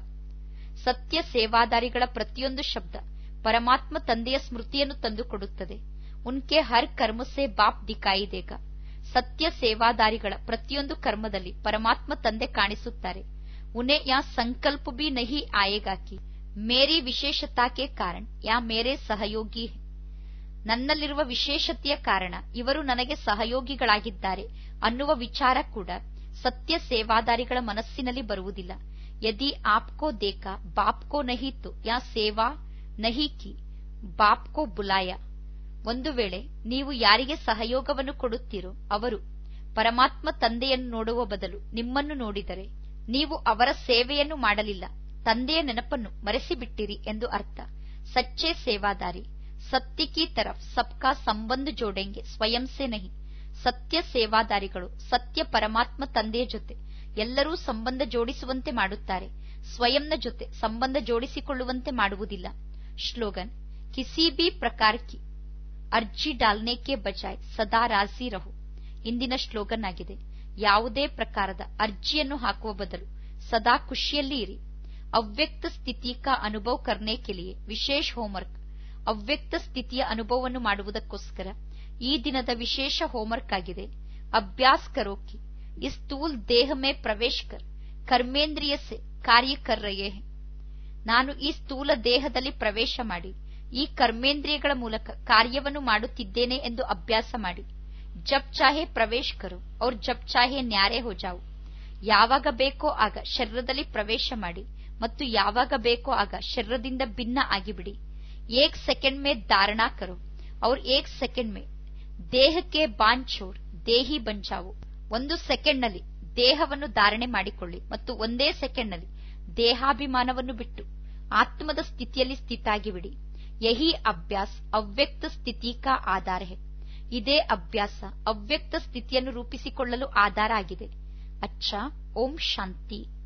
ಸತ್ಯ ಸೇವಾದಾರಿಗಳ ಪ್ರತಿಯೊಂದು ಶಬ್ದ ಪರಮಾತ್ಮ ತಂದೆಯ ಸ್ಮೃತಿಯನ್ನು ತಂದುಕೊಡುತ್ತದೆ ಉನ್ಕೆ ಹರ್ ಕರ್ಮಸೆ ಬಾಪ್ ದಿಕಾಯಿ ದೇಗ ಸತ್ಯ ಸೇವಾದಾರಿಗಳ ಪ್ರತಿಯೊಂದು ಕರ್ಮದಲ್ಲಿ ಪರಮಾತ್ಮ ತಂದೆ ಕಾಣಿಸುತ್ತಾರೆ ಉನೆ ಯಾ ಸಂಕಲ್ಪ ಬಿ ನಹಿ ಆಯೇಗಾ ಕಿ ಮೇರಿ ವಿಶೇಷತಾ ಕೆ ಕಾರಣ ಯಾ ಮೇರೆ ಸಹಯೋಗಿ ನನ್ನಲ್ಲಿರುವ ವಿಶೇಷತೆಯ ಕಾರಣ ಇವರು ನನಗೆ ಸಹಯೋಗಿಗಳಾಗಿದ್ದಾರೆ ಅನ್ನುವ ವಿಚಾರ ಕೂಡ ಸತ್ಯ ಸೇವಾದಾರಿಗಳ ಮನಸ್ಸಿನಲ್ಲಿ ಬರುವುದಿಲ್ಲ ಯದಿ ಆಪ್ಕೋ ದೇಖಾ ಬಾಪ್ಕೋ ನಹಿ ತೋ ಯಾ ಸೇವಾ ನಹಿ ಕಿ ಬಾಪ್ಕೋ ಬುಲಾಯ ಒಂದು ವೇಳೆ ನೀವು ಯಾರಿಗೆ ಸಹಯೋಗವನ್ನು ಕೊಡುತ್ತೀರೋ ಅವರು ಪರಮಾತ್ಮ ತಂದೆಯನ್ನು ನೋಡುವ ಬದಲು ನಿಮ್ಮನ್ನು ನೋಡಿದರೆ ನೀವು ಅವರ ಸೇವೆಯನ್ನು ಮಾಡಲಿಲ್ಲ ತಂದೆಯ ನೆನಪನ್ನು ಮರೆಸಿಬಿಟ್ಟಿರಿ ಎಂದು ಅರ್ಥ ಸಚ್ಚೆ ಸೇವಾದಾರಿ ಸತ್ಯ ಕಿ ತರಫ್ ಸಬ್ಕಾ ಸಂಬಂಧ ಜೋಡೆಂಗೆ ಸ್ವಯಂ ಸೆ ನಹಿ ಸತ್ಯ ಸೇವಾದಾರಿಗಳು ಸತ್ಯ ಪರಮಾತ್ಮ ತಂದೆಯ ಜೊತೆ ಎಲ್ಲರೂ ಸಂಬಂಧ ಜೋಡಿಸುವಂತೆ ಮಾಡುತ್ತಾರೆ ಸ್ವಯಂನ ಜೊತೆ ಸಂಬಂಧ ಜೋಡಿಸಿಕೊಳ್ಳುವಂತೆ ಮಾಡುವುದಿಲ್ಲ ಶ್ಲೋಗನ್ ಕಿಸಿ ಬಿ ಪ್ರಕಾರ ಕಿ ಅರ್ಜಿ ಡಾಲ್ನೆ ಕೆ ಬಜಾಯ್ ಸದಾ ರಾಜಿ ರಹು ಇಂದಿನ ಶ್ಲೋಗನ್ ಆಗಿದೆ ಯಾವುದೇ ಪ್ರಕಾರದ ಅರ್ಜಿಯನ್ನು ಹಾಕುವ ಬದಲು ಸದಾ ಖುಷಿಯಲ್ಲಿ ಇರಿ ಅವ್ಯಕ್ತ ಸ್ಥಿತಿ ಕಾ ಅನುಭವ ಕರ್ನೆ ಕೆಲಿಯೇ ವಿಶೇಷ ಹೋಮ್ವರ್ಕ್ ಅವ್ಯಕ್ತ ಸ್ಥಿತಿಯ ಅನುಭವವನ್ನು ಮಾಡುವುದಕ್ಕೋಸ್ಕರ ಈ ದಿನದ ವಿಶೇಷ ಹೋಮ್ವರ್ಕ್ ಆಗಿದೆ ಅಭ್ಯಾಸ್ ಕರೋ ಕಿ ಇಸ್ ಸ್ಥೂಲ್ ದೇಹ ಮೇ ಪ್ರವೇಶ್ ಕರ್ ಕರ್ಮೇಂದ್ರಿಯ ಸೆ ಕಾರ್ಯ ಕರ್ ರಹೆ ಹೈ ನಾನು ಈ ಸ್ಥೂಲ ದೇಹದಲ್ಲಿ ಪ್ರವೇಶ ಮಾಡಿ ಈ ಕರ್ಮೇಂದ್ರಿಯಗಳ ಮೂಲಕ ಕಾರ್ಯವನ್ನು ಮಾಡುತ್ತಿದ್ದೇನೆ ಎಂದು ಅಭ್ಯಾಸ ಮಾಡಿ ಜಬ್ ಚಾಹೆ ಪ್ರವೇಶ್ ಕರು ಅವ್ರ ಜಬ್ ಚಾಹೆ ನ್ಯಾರೆ ಹೋ ಜಾವು ಯಾವಾಗ ಬೇಕೋ ಆಗ ಶರೀರದಲ್ಲಿ ಪ್ರವೇಶ ಮಾಡಿ ಮತ್ತು ಯಾವಾಗ ಬೇಕೋ ಆಗ ಶರೀರದಿಂದ ಭಿನ್ನ ಆಗಿಬಿಡಿ ಏಕ್ ಸೆಕೆಂಡ್ ಮೇ ಧಾರಣಾ ಕರೋ ಅವ್ರ ಏಕ್ ಸೆಕೆಂಡ್ ಮೇ ದೇಹಕ್ಕೆ ಬಾಂದ್ ಛೋಡ್ ದೇಹಿ ಬಂಚಾವು ಒಂದು ಸೆಕೆಂಡ್ನಲ್ಲಿ ದೇಹವನ್ನು ಧಾರಣೆ ಮಾಡಿಕೊಳ್ಳಿ ಮತ್ತು ಒಂದೇ ಸೆಕೆಂಡ್ನಲ್ಲಿ ದೇಹಾಭಿಮಾನವನ್ನು ಬಿಟ್ಟು ಆತ್ಮದ ಸ್ಥಿತಿಯಲ್ಲಿ ಸ್ಥಿತಾಗಿಬಿಡಿ ಯಹಿ ಅಭ್ಯಾಸ್ ಅವ್ಯಕ್ತ ಸ್ಥಿತಿ ಕಾ ಆಧಾರ ಹೇ ಇದೇ ಅಭ್ಯಾಸ ಅವ್ಯಕ್ತ ಸ್ಥಿತಿಯನ್ನು ರೂಪಿಸಿಕೊಳ್ಳಲು ಆಧಾರ ಆಗಿದೆ ಅಚ್ಚಾ ಓಂ ಶಾಂತಿ